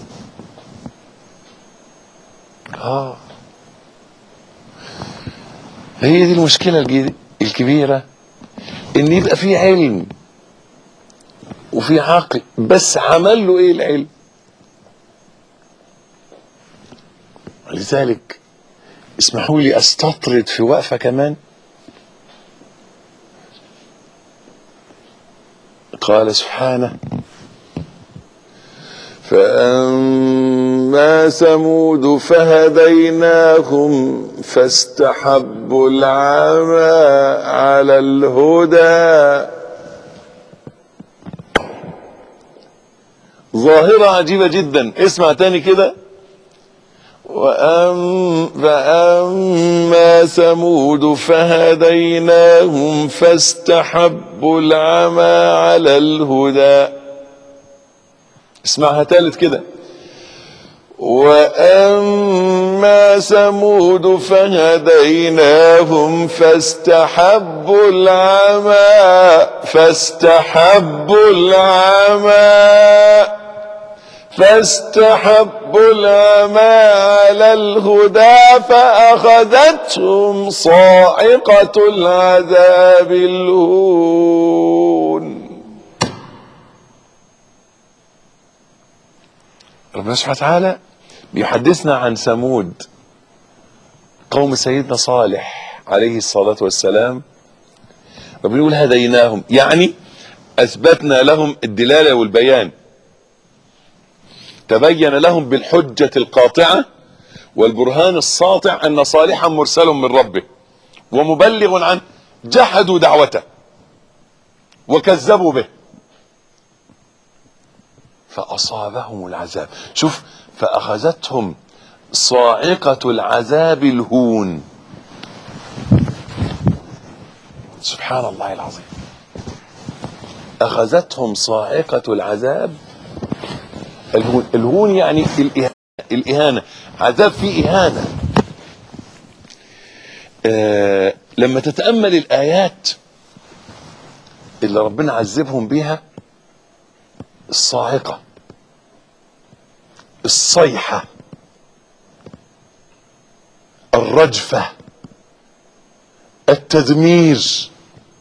آه هي دي المشكلة الجي- الكبيرة ان يبقى في علم وفي عقل بس عمل له ايه العلم لذلك اسمحوا لي استطرد في وقفة كمان قال سبحانه فأما ثمود فهديناهم فاستحبوا العمى على الهدى ظاهرة عجيبة جدا اسمع تاني كده وأم فأما ثمود فهديناهم فاستحبوا العمى على الهدى اسمعها تالت كده وأما ثمود فهديناهم فاستحبوا العمى فاستحبوا العمى فاستحبوا العمى على الهدى فأخذتهم صاعقة العذاب الهون ربنا سبحانه وتعالى بيحدثنا عن ثمود قوم سيدنا صالح عليه الصلاة والسلام ربنا يقول هديناهم يعني أثبتنا لهم الدلالة والبيان تبين لهم بالحجة القاطعة والبرهان الساطع أن صالحا مرسل من ربه ومبلغ عنه جحدوا دعوته وكذبوا به فأصابهم العذاب شوف فأخذتهم صاعقة العذاب الهون سبحان الله العظيم أخذتهم صاعقة العذاب الهون الهون يعني الإه- الإهانة عذاب فيه إهانة آه لما تتأمل الآيات اللي ربنا عذبهم بيها الصاعقة الصيحة الرجفة التدمير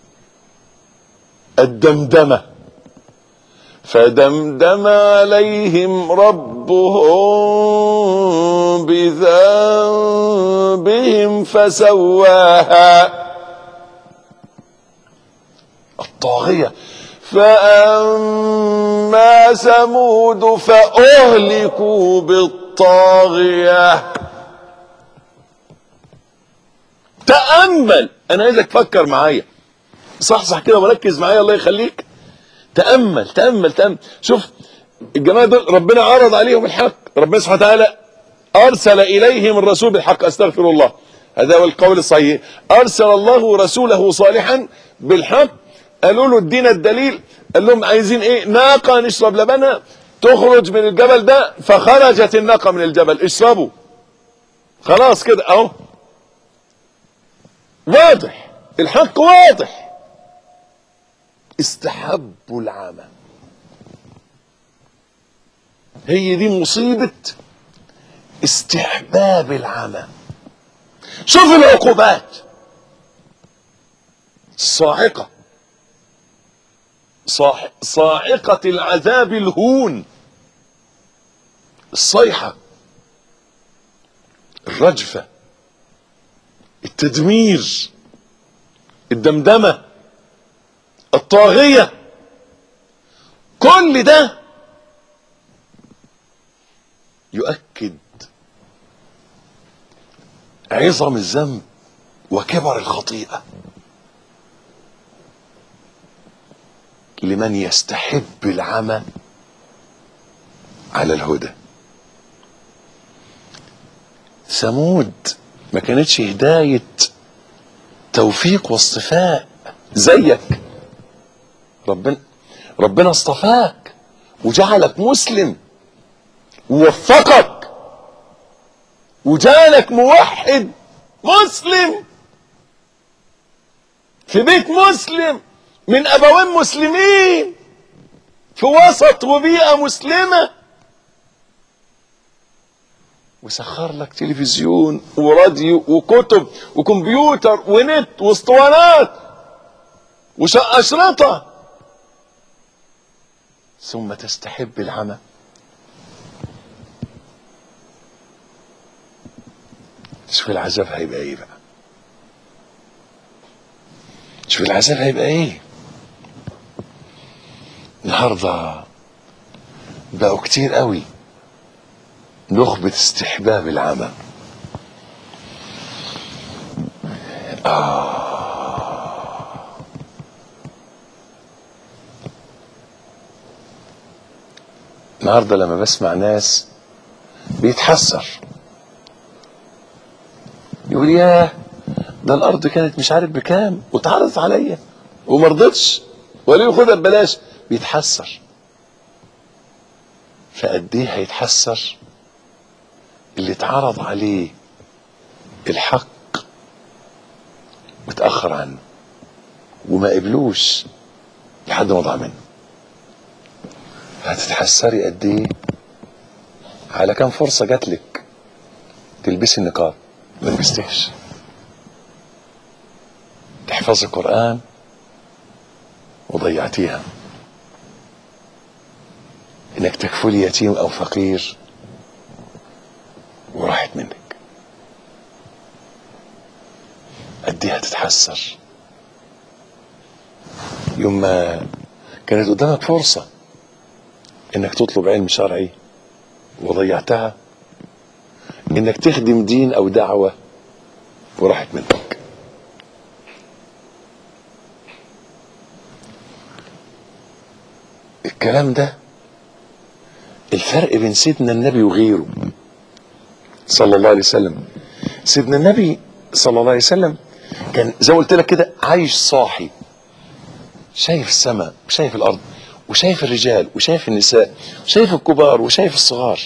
الدمدمة فدمدم عليهم ربهم بذنبهم فسواها الطاغية فأما ثمود فأهلكوا بالطاغية تأمل أنا عايزك تفكر معايا صح صح كده وركز معايا الله يخليك تأمل تأمل تأمل شوف الجماعة دول ربنا عرض عليهم الحق ربنا سبحانه وتعالى أرسل إليهم الرسول بالحق أستغفر الله هذا هو القول الصحيح أرسل الله رسوله صالحا بالحق قالوا له ادينا الدليل قال لهم عايزين ايه ناقة نشرب لبنها تخرج من الجبل ده فخرجت الناقة من الجبل اشربوا خلاص كده اهو واضح الحق واضح استحبوا العمى هي دي مصيبة استحباب العمى شوف العقوبات الصاعقة صاح... صاعقة العذاب الهون الصيحة الرجفة التدمير الدمدمة الطاغية كل ده يؤكد عظم الذنب وكبر الخطيئة لمن يستحب العمى على الهدى ثمود ما كانتش هداية توفيق واصطفاء زيك ربنا ربنا اصطفاك وجعلك مسلم ووفقك وجعلك موحد مسلم في بيت مسلم من ابوين مسلمين في وسط وبيئة مسلمة وسخر لك تلفزيون وراديو وكتب وكمبيوتر ونت واسطوانات وأشرطة ثم تستحب العمى شوف العذاب هيبقى ايه بقى شوف العذاب هيبقى ايه النهارده بقوا كتير قوي نخبة استحباب العمى آه. النهارده لما بسمع ناس بيتحسر يقول ياه ده الارض كانت مش عارف بكام واتعرضت عليا وما رضيتش ولا ياخدها ببلاش بيتحسر فقد ايه هيتحسر اللي اتعرض عليه الحق وتأخر عنه وما قبلوش لحد ما ضاع منه هتتحسري قد ايه على كام فرصة جات لك تلبسي النقاب ما لبستيش تحفظي القرآن وضيعتيها انك تكفلي يتيم او فقير وراحت منك قد ايه هتتحسر يوم ما كانت قدامك فرصة انك تطلب علم شرعي وضيعتها انك تخدم دين او دعوة وراحت منك الكلام ده الفرق بين سيدنا النبي وغيره صلى الله عليه وسلم سيدنا النبي صلى الله عليه وسلم كان زي ما قلت لك كده عايش صاحي شايف السماء وشايف الارض وشايف الرجال وشايف النساء وشايف الكبار وشايف الصغار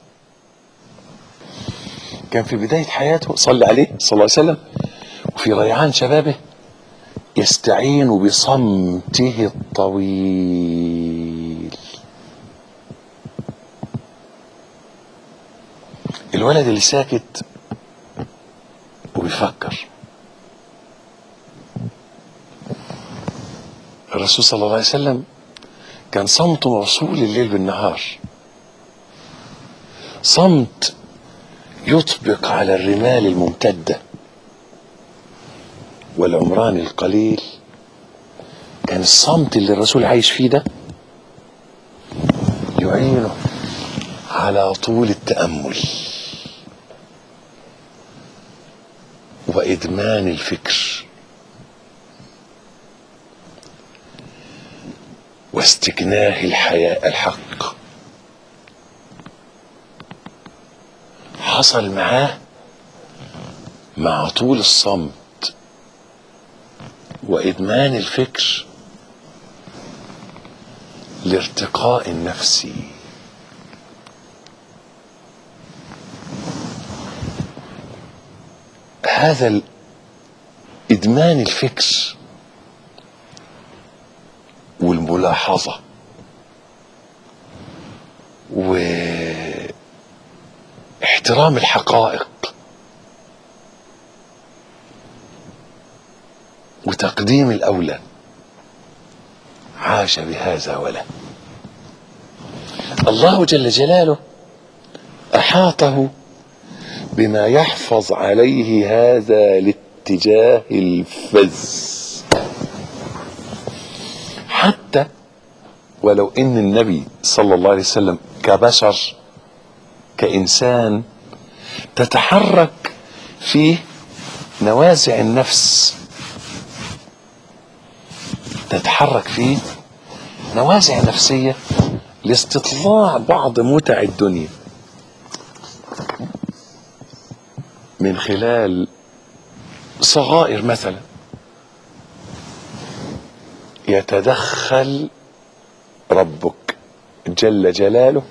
كان في بداية حياته صلى عليه صلى الله عليه وسلم وفي ريعان شبابه يستعين بصمته الطويل الولد اللي ساكت وبيفكر الرسول صلى الله عليه وسلم كان صمته موصول الليل بالنهار صمت يطبق على الرمال الممتدة والعمران القليل كان الصمت اللي الرسول عايش فيه ده يعينه على طول التأمل وإدمان الفكر واستكناه الحياء الحق حصل معاه مع طول الصمت وإدمان الفكر الارتقاء النفسي هذا ال- إدمان الفكر والملاحظة واحترام الحقائق وتقديم الأولى عاش بهذا ولا الله جل جلاله أحاطه بما يحفظ عليه هذا الاتجاه الفز حتى ولو ان النبي صلى الله عليه وسلم كبشر كانسان تتحرك فيه نوازع النفس تتحرك فيه نوازع نفسيه لاستطلاع بعض متع الدنيا من خلال صغائر مثلا يتدخل ربك جل جلاله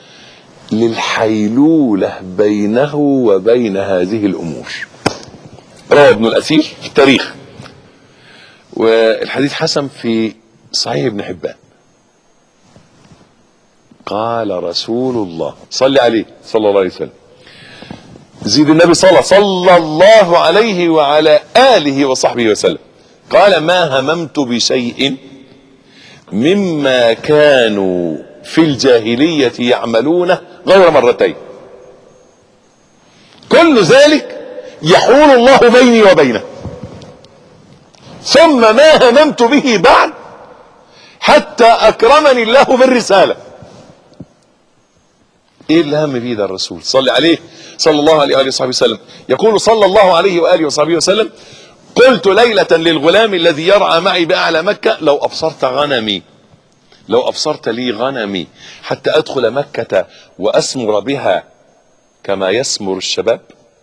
للحيلولة بينه وبين هذه الأمور روى ابن الأثير في التاريخ والحديث حسن في صحيح ابن حبان قال رسول الله صلى عليه صلى الله عليه وسلم زيد النبي صلى صلى الله عليه وعلى آله وصحبه وسلم قال ما هممت بشيء مما كانوا في الجاهلية يعملونه غير مرتين كل ذلك يحول الله بيني وبينه ثم ما هممت به بعد حتى أكرمني الله بالرسالة ايه اللي هم فيه ده الرسول صلى عليه صلى الله عليه واله وصحبه وسلم يقول صلى الله عليه واله وصحبه وسلم قلت ليلة للغلام الذي يرعى معي بأعلى مكة لو أبصرت غنمي لو أبصرت لي غنمي حتى أدخل مكة وأسمر بها كما يسمر الشباب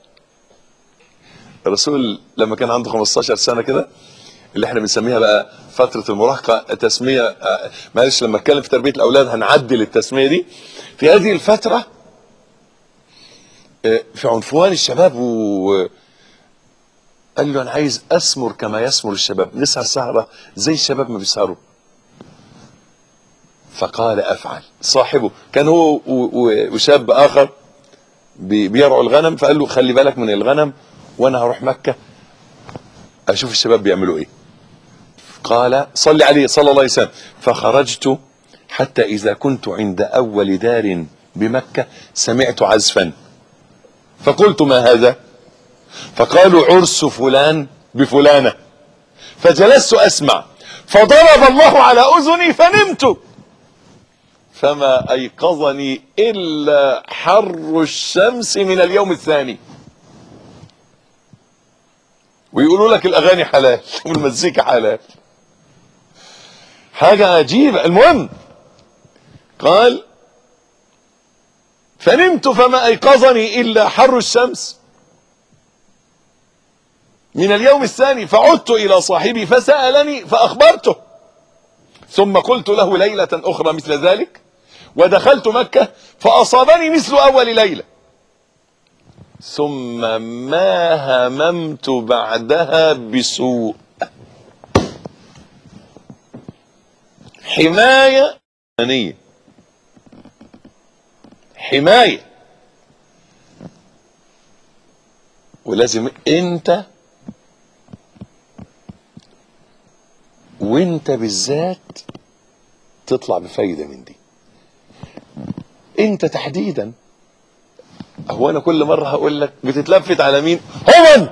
الرسول لما كان عنده 15 سنة كده اللي احنا بنسميها بقى فترة المراهقة تسمية آه، معلش لما اتكلم في تربية الأولاد هنعدل التسمية دي في هذه الفترة آه، في عنفوان الشباب و قال له انا عايز اسمر كما يسمر الشباب نسهر سهرة زي الشباب ما بيسهروا فقال افعل صاحبه كان هو و- و- وشاب اخر بي- بيرعوا الغنم فقال له خلي بالك من الغنم وانا هروح مكة اشوف الشباب بيعملوا ايه قال صلي عليه صلى الله عليه وسلم فخرجت حتى اذا كنت عند اول دار بمكة سمعت عزفا فقلت ما هذا فقالوا عرس فلان بفلانة فجلست أسمع فضرب الله على أذني فنمت فما أيقظني إلا حر الشمس من اليوم الثاني ويقولوا لك الأغاني حلال والمزيكا حلال حاجة عجيبة المهم قال فنمت فما أيقظني إلا حر الشمس من اليوم الثاني فعدت إلى صاحبي فسألني فأخبرته ثم قلت له ليلة أخرى مثل ذلك ودخلت مكة فأصابني مثل أول ليلة ثم ما هممت بعدها بسوء حماية إيمانية حماية ولازم انت وانت بالذات تطلع بفايدة من دي انت تحديدا هو انا كل مرة هقول لك بتتلفت على مين هو انت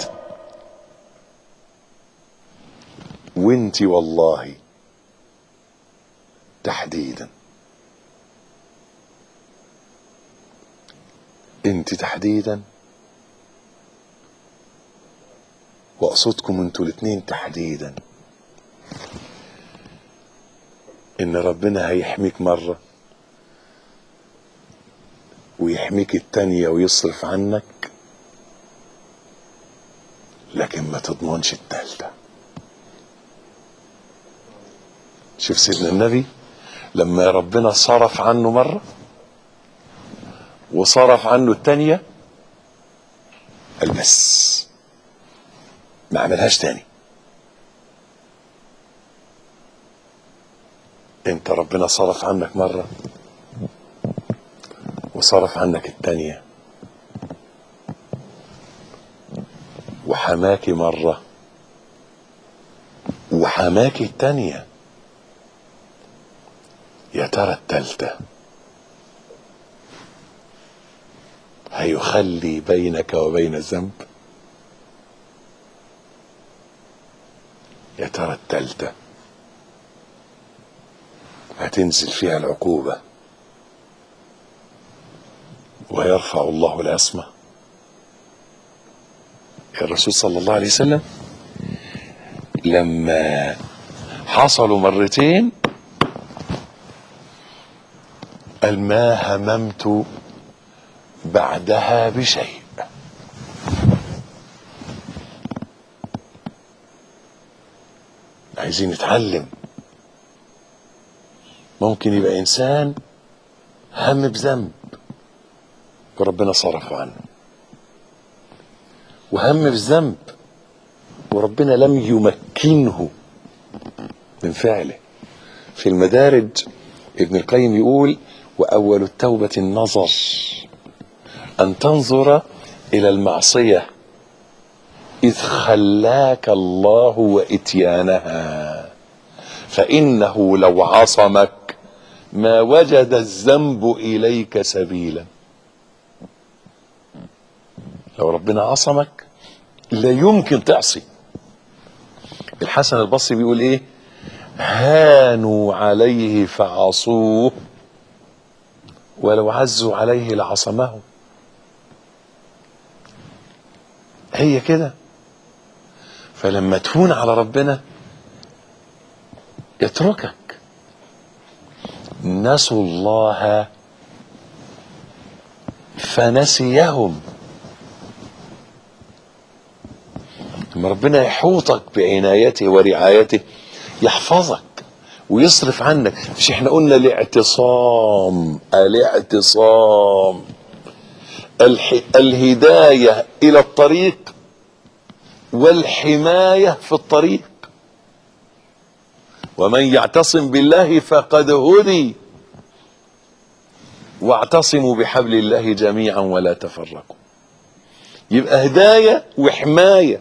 وانت والله تحديدا انت تحديدا واقصدكم انتوا الاتنين تحديدا ان ربنا هيحميك مرة ويحميك التانية ويصرف عنك لكن ما تضمنش التالتة شوف سيدنا النبي لما ربنا صرف عنه مرة وصرف عنه التانية قال بس ما عملهاش تاني انت ربنا صرف عنك مرة وصرف عنك التانية وحماكي مرة وحماكي التانية يا ترى التالتة هيخلي بينك وبين الذنب يا ترى التالتة هتنزل فيها العقوبة ويرفع الله العصمة الرسول صلى الله عليه وسلم لما حصلوا مرتين قال ما هممت بعدها بشيء عايزين نتعلم ممكن يبقى انسان هم بذنب وربنا صرفه عنه وهم بذنب وربنا لم يمكنه من فعله في المدارج ابن القيم يقول واول التوبه النظر ان تنظر الى المعصيه اذ خلاك الله واتيانها فانه لو عصمك ما وجد الذنب اليك سبيلا لو ربنا عصمك لا يمكن تعصي الحسن البصري بيقول ايه هانوا عليه فعصوه ولو عزوا عليه لعصمه هي كده فلما تهون على ربنا يتركك نسوا الله فنسيهم لما ربنا يحوطك بعنايته ورعايته يحفظك ويصرف عنك مش احنا قلنا الاعتصام الاعتصام الح... الهداية الى الطريق والحماية في الطريق ومن يعتصم بالله فقد هدي واعتصموا بحبل الله جميعا ولا تفرقوا يبقى هداية وحماية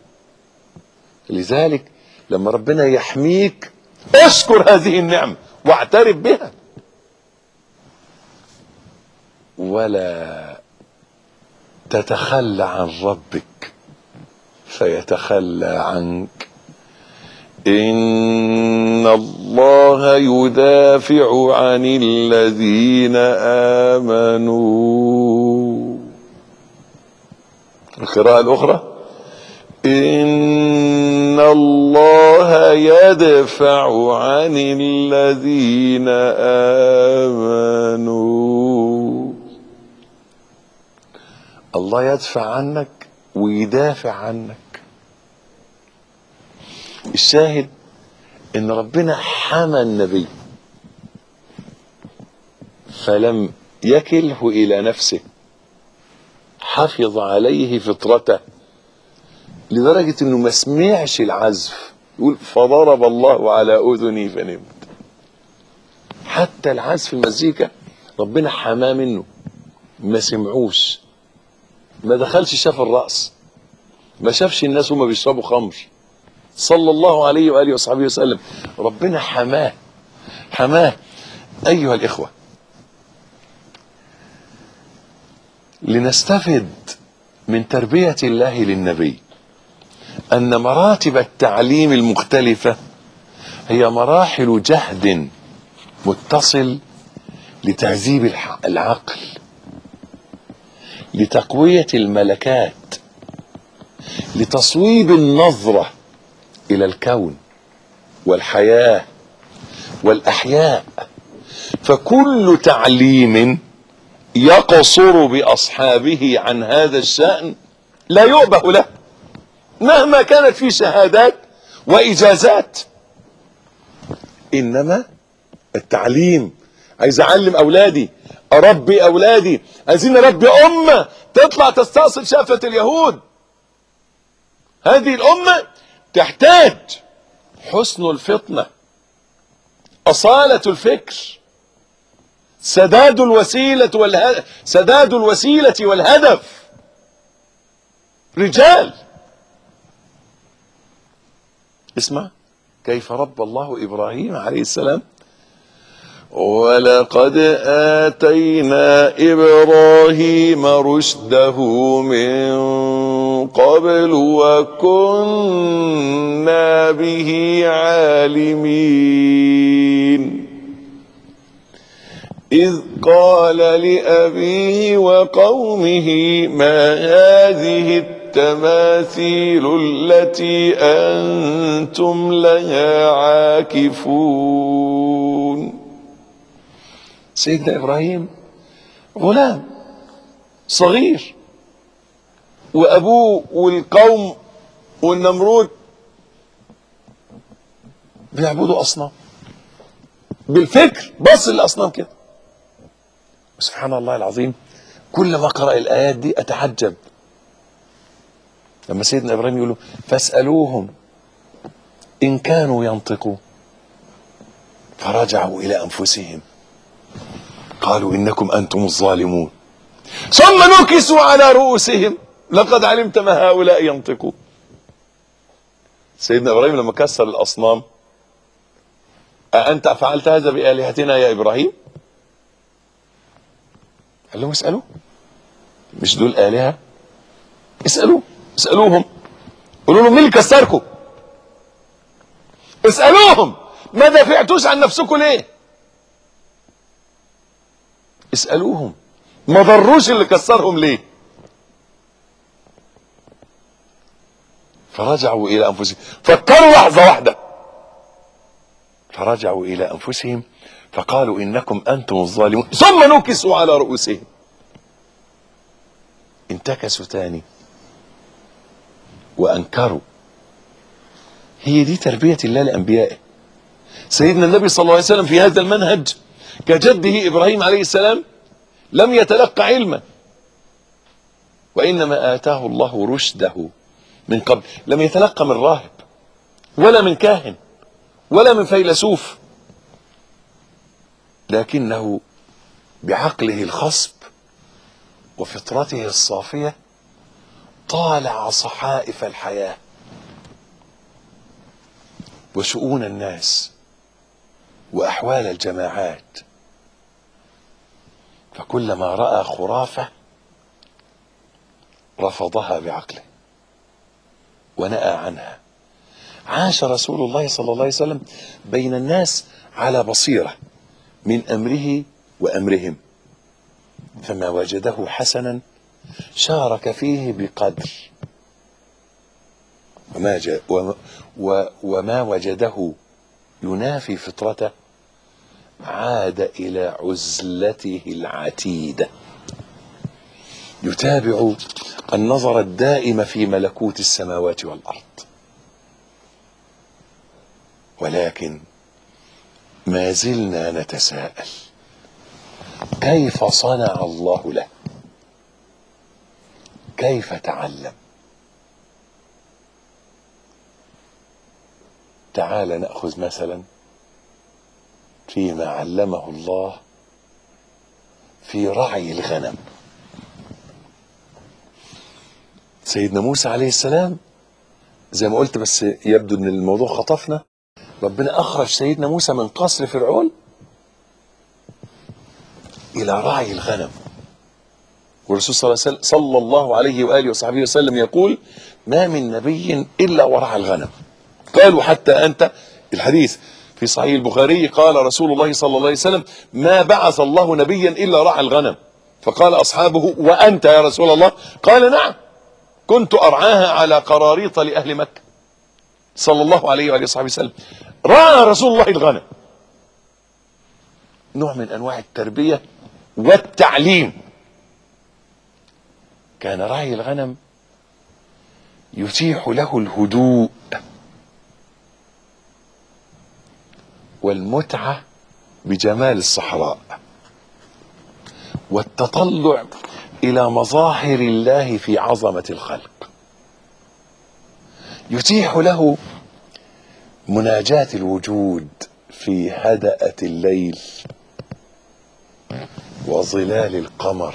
لذلك لما ربنا يحميك اشكر هذه النعمة واعترف بها ولا تتخلى عن ربك فيتخلى عنك ان الله يدافع عن الذين امنوا القراءه الاخرى ان الله يدفع عن الذين امنوا الله يدفع عنك ويدافع عنك الشاهد ان ربنا حمى النبي فلم يكله الى نفسه حفظ عليه فطرته لدرجة انه ما سمعش العزف يقول فضرب الله على اذني فنمت حتى العزف المزيكا ربنا حماه منه ما سمعوش ما دخلش شاف الرأس ما شافش الناس هما بيشربوا خمر صلى الله عليه وآله وصحبه وسلم ربنا حماه حماه أيها الإخوة لنستفد من تربية الله للنبي أن مراتب التعليم المختلفة هي مراحل جهد متصل لتهذيب الح- العقل لتقوية الملكات لتصويب النظرة إلى الكون والحياة والأحياء فكل تعليم يقصر بأصحابه عن هذا الشأن لا يؤبه له مهما كانت في شهادات وإجازات إنما التعليم عايز أعلم أولادي أربي أولادي عايزين نربي أمة تطلع تستأصل شافة اليهود هذه الأمة تحتاج حسن الفطنة أصالة الفكر سداد الوسيلة والهدف سداد الوسيلة والهدف رجال اسمع كيف رب الله إبراهيم عليه السلام ولقد آتينا إبراهيم رشده من قبل وكنا به عالمين إذ قال لأبيه وقومه ما هذه التماثيل التي أنتم لها عاكفون سيدنا إبراهيم غلام صغير وأبوه والقوم والنمرود بيعبدوا أصنام بالفكر بص للأصنام كده سبحان الله العظيم كل ما أقرأ الآيات دي أتعجب لما سيدنا إبراهيم يقول له فاسألوهم إن كانوا ينطقون فرجعوا إلى أنفسهم قالوا إنكم أنتم الظالمون ثم نكسوا على رؤوسهم لقد علمت ما هؤلاء ينطقون سيدنا إبراهيم لما كسر الأصنام أأنت فعلت هذا بآلهتنا يا إبراهيم قال لهم اسألوا مش دول آلهة اسألوا اسألوهم قولوا لهم مين اللي كسركم اسألوهم ما دافعتوش عن نفسكم ليه اسألوهم ما ضروش اللي كسرهم ليه فرجعوا إلى أنفسهم فكروا لحظة واحدة فرجعوا إلى أنفسهم فقالوا إنكم أنتم الظالمون ثم نكسوا على رؤوسهم انتكسوا تاني وأنكروا هي دي تربية الله لأنبيائه سيدنا النبي صلى الله عليه وسلم في هذا المنهج كجده إبراهيم عليه السلام لم يتلقى علما وإنما آتاه الله رشده من قبل لم يتلقى من راهب ولا من كاهن ولا من فيلسوف لكنه بعقله الخصب وفطرته الصافية طالع صحائف الحياة وشؤون الناس وأحوال الجماعات فكلما رأى خرافة رفضها بعقله ونأى عنها عاش رسول الله صلى الله عليه وسلم بين الناس على بصيرة من أمره وأمرهم فما وجده حسنا شارك فيه بقدر وما, ج... وما, و... وما وجده ينافي فطرته عاد إلى عزلته العتيدة يتابع النظر الدائم في ملكوت السماوات والأرض ولكن ما زلنا نتساءل كيف صنع الله له كيف تعلم تعال ناخذ مثلا فيما علمه الله في رعي الغنم سيدنا موسى عليه السلام زي ما قلت بس يبدو ان الموضوع خطفنا ربنا اخرج سيدنا موسى من قصر فرعون الى رعي الغنم والرسول صلى الله عليه وسلم صلى الله عليه واله وصحبه وسلم يقول ما من نبي الا ورعى الغنم قالوا حتى انت الحديث في صحيح البخاري قال رسول الله صلى الله عليه وسلم ما بعث الله نبيا الا رعى الغنم فقال اصحابه وانت يا رسول الله قال نعم كنت ارعاها على قراريط لاهل مكه صلى الله عليه واله وصحبه وسلم رعى رسول الله الغنم نوع من انواع التربيه والتعليم كان رعي الغنم يتيح له الهدوء والمتعه بجمال الصحراء والتطلع الى مظاهر الله في عظمه الخلق يتيح له مناجاه الوجود في هدأة الليل وظلال القمر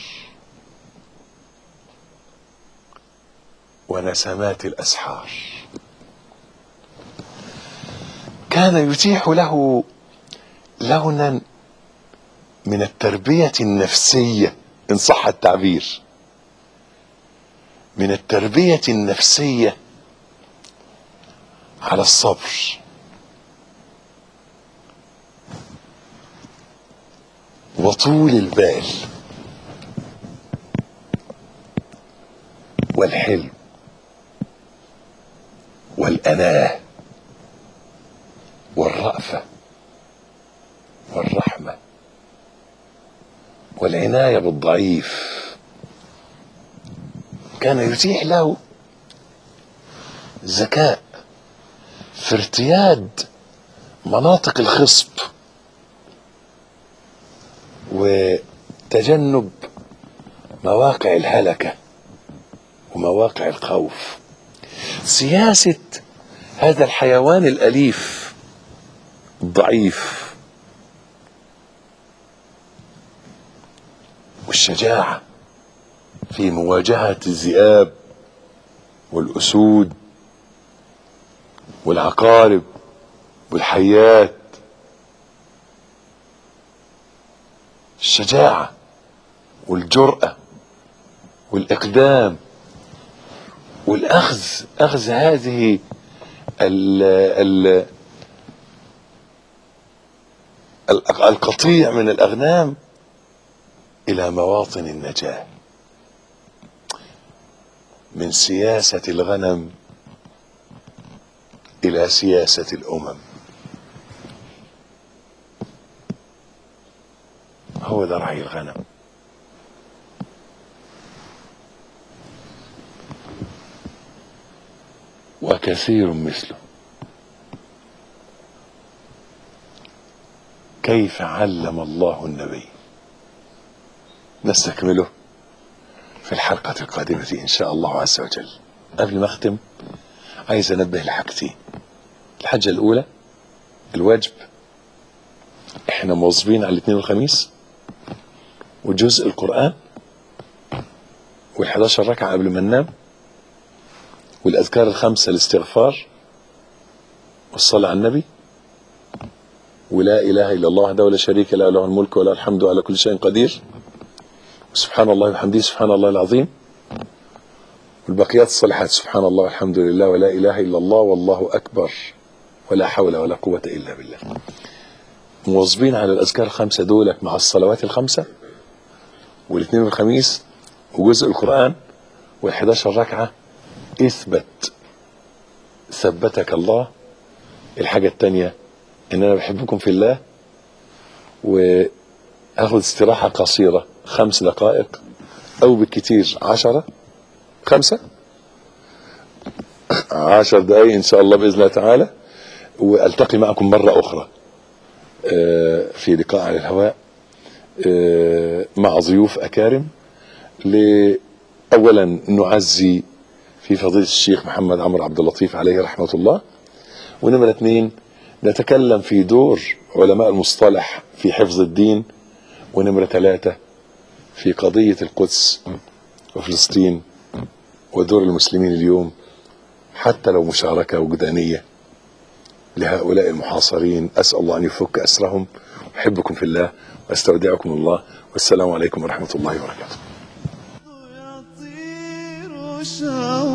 ونسمات الأسحار كان يتيح له لونا من التربية النفسية إن صح التعبير من التربية النفسية على الصبر وطول البال والحلم والأناة والرأفة والرحمة والعناية بالضعيف كان يتيح له ذكاء في ارتياد مناطق الخصب وتجنب مواقع الهلكة ومواقع الخوف سياسة هذا الحيوان الأليف الضعيف والشجاعة في مواجهة الذئاب والأسود والعقارب والحيات الشجاعة والجرأة والإقدام والأخذ أخذ هذه ال ال القطيع من الأغنام إلى مواطن النجاة من سياسة الغنم إلى سياسة الأمم هو ده رعي الغنم وكثير مثله كيف علم الله النبي نستكمله في الحلقة القادمة إن شاء الله عز وجل قبل ما أختم عايز أنبه لحاجتين الحاجة الأولى الواجب احنا مواظبين على الاثنين والخميس وجزء القرآن وال11 ركعة قبل ما ننام والأذكار الخمسة الاستغفار والصلاة على النبي ولا إله إلا الله وحده ولا شريك له له الملك وله الحمد على كل شيء قدير سبحان الله وبحمده سبحان الله العظيم والبقيات الصالحات سبحان الله والحمد لله ولا إله إلا الله والله أكبر ولا حول ولا قوة إلا بالله مواظبين على الأذكار الخمسة دولك مع الصلوات الخمسة والاثنين والخميس وجزء القرآن وال11 ركعة اثبت ثبتك الله الحاجة التانية ان انا بحبكم في الله واخد استراحة قصيرة خمس دقائق او بالكتير عشرة خمسة عشر دقايق ان شاء الله باذن الله تعالى والتقي معكم مرة اخرى في لقاء على الهواء مع ضيوف اكارم اولا نعزي في فضيلة الشيخ محمد عمرو عبد اللطيف عليه رحمة الله ونمرة اثنين نتكلم في دور علماء المصطلح في حفظ الدين ونمرة ثلاثة في قضية القدس وفلسطين ودور المسلمين اليوم حتى لو مشاركة وجدانية لهؤلاء المحاصرين أسأل الله أن يفك أسرهم أحبكم في الله واستودعكم الله والسلام عليكم ورحمة الله وبركاته يطير شهوة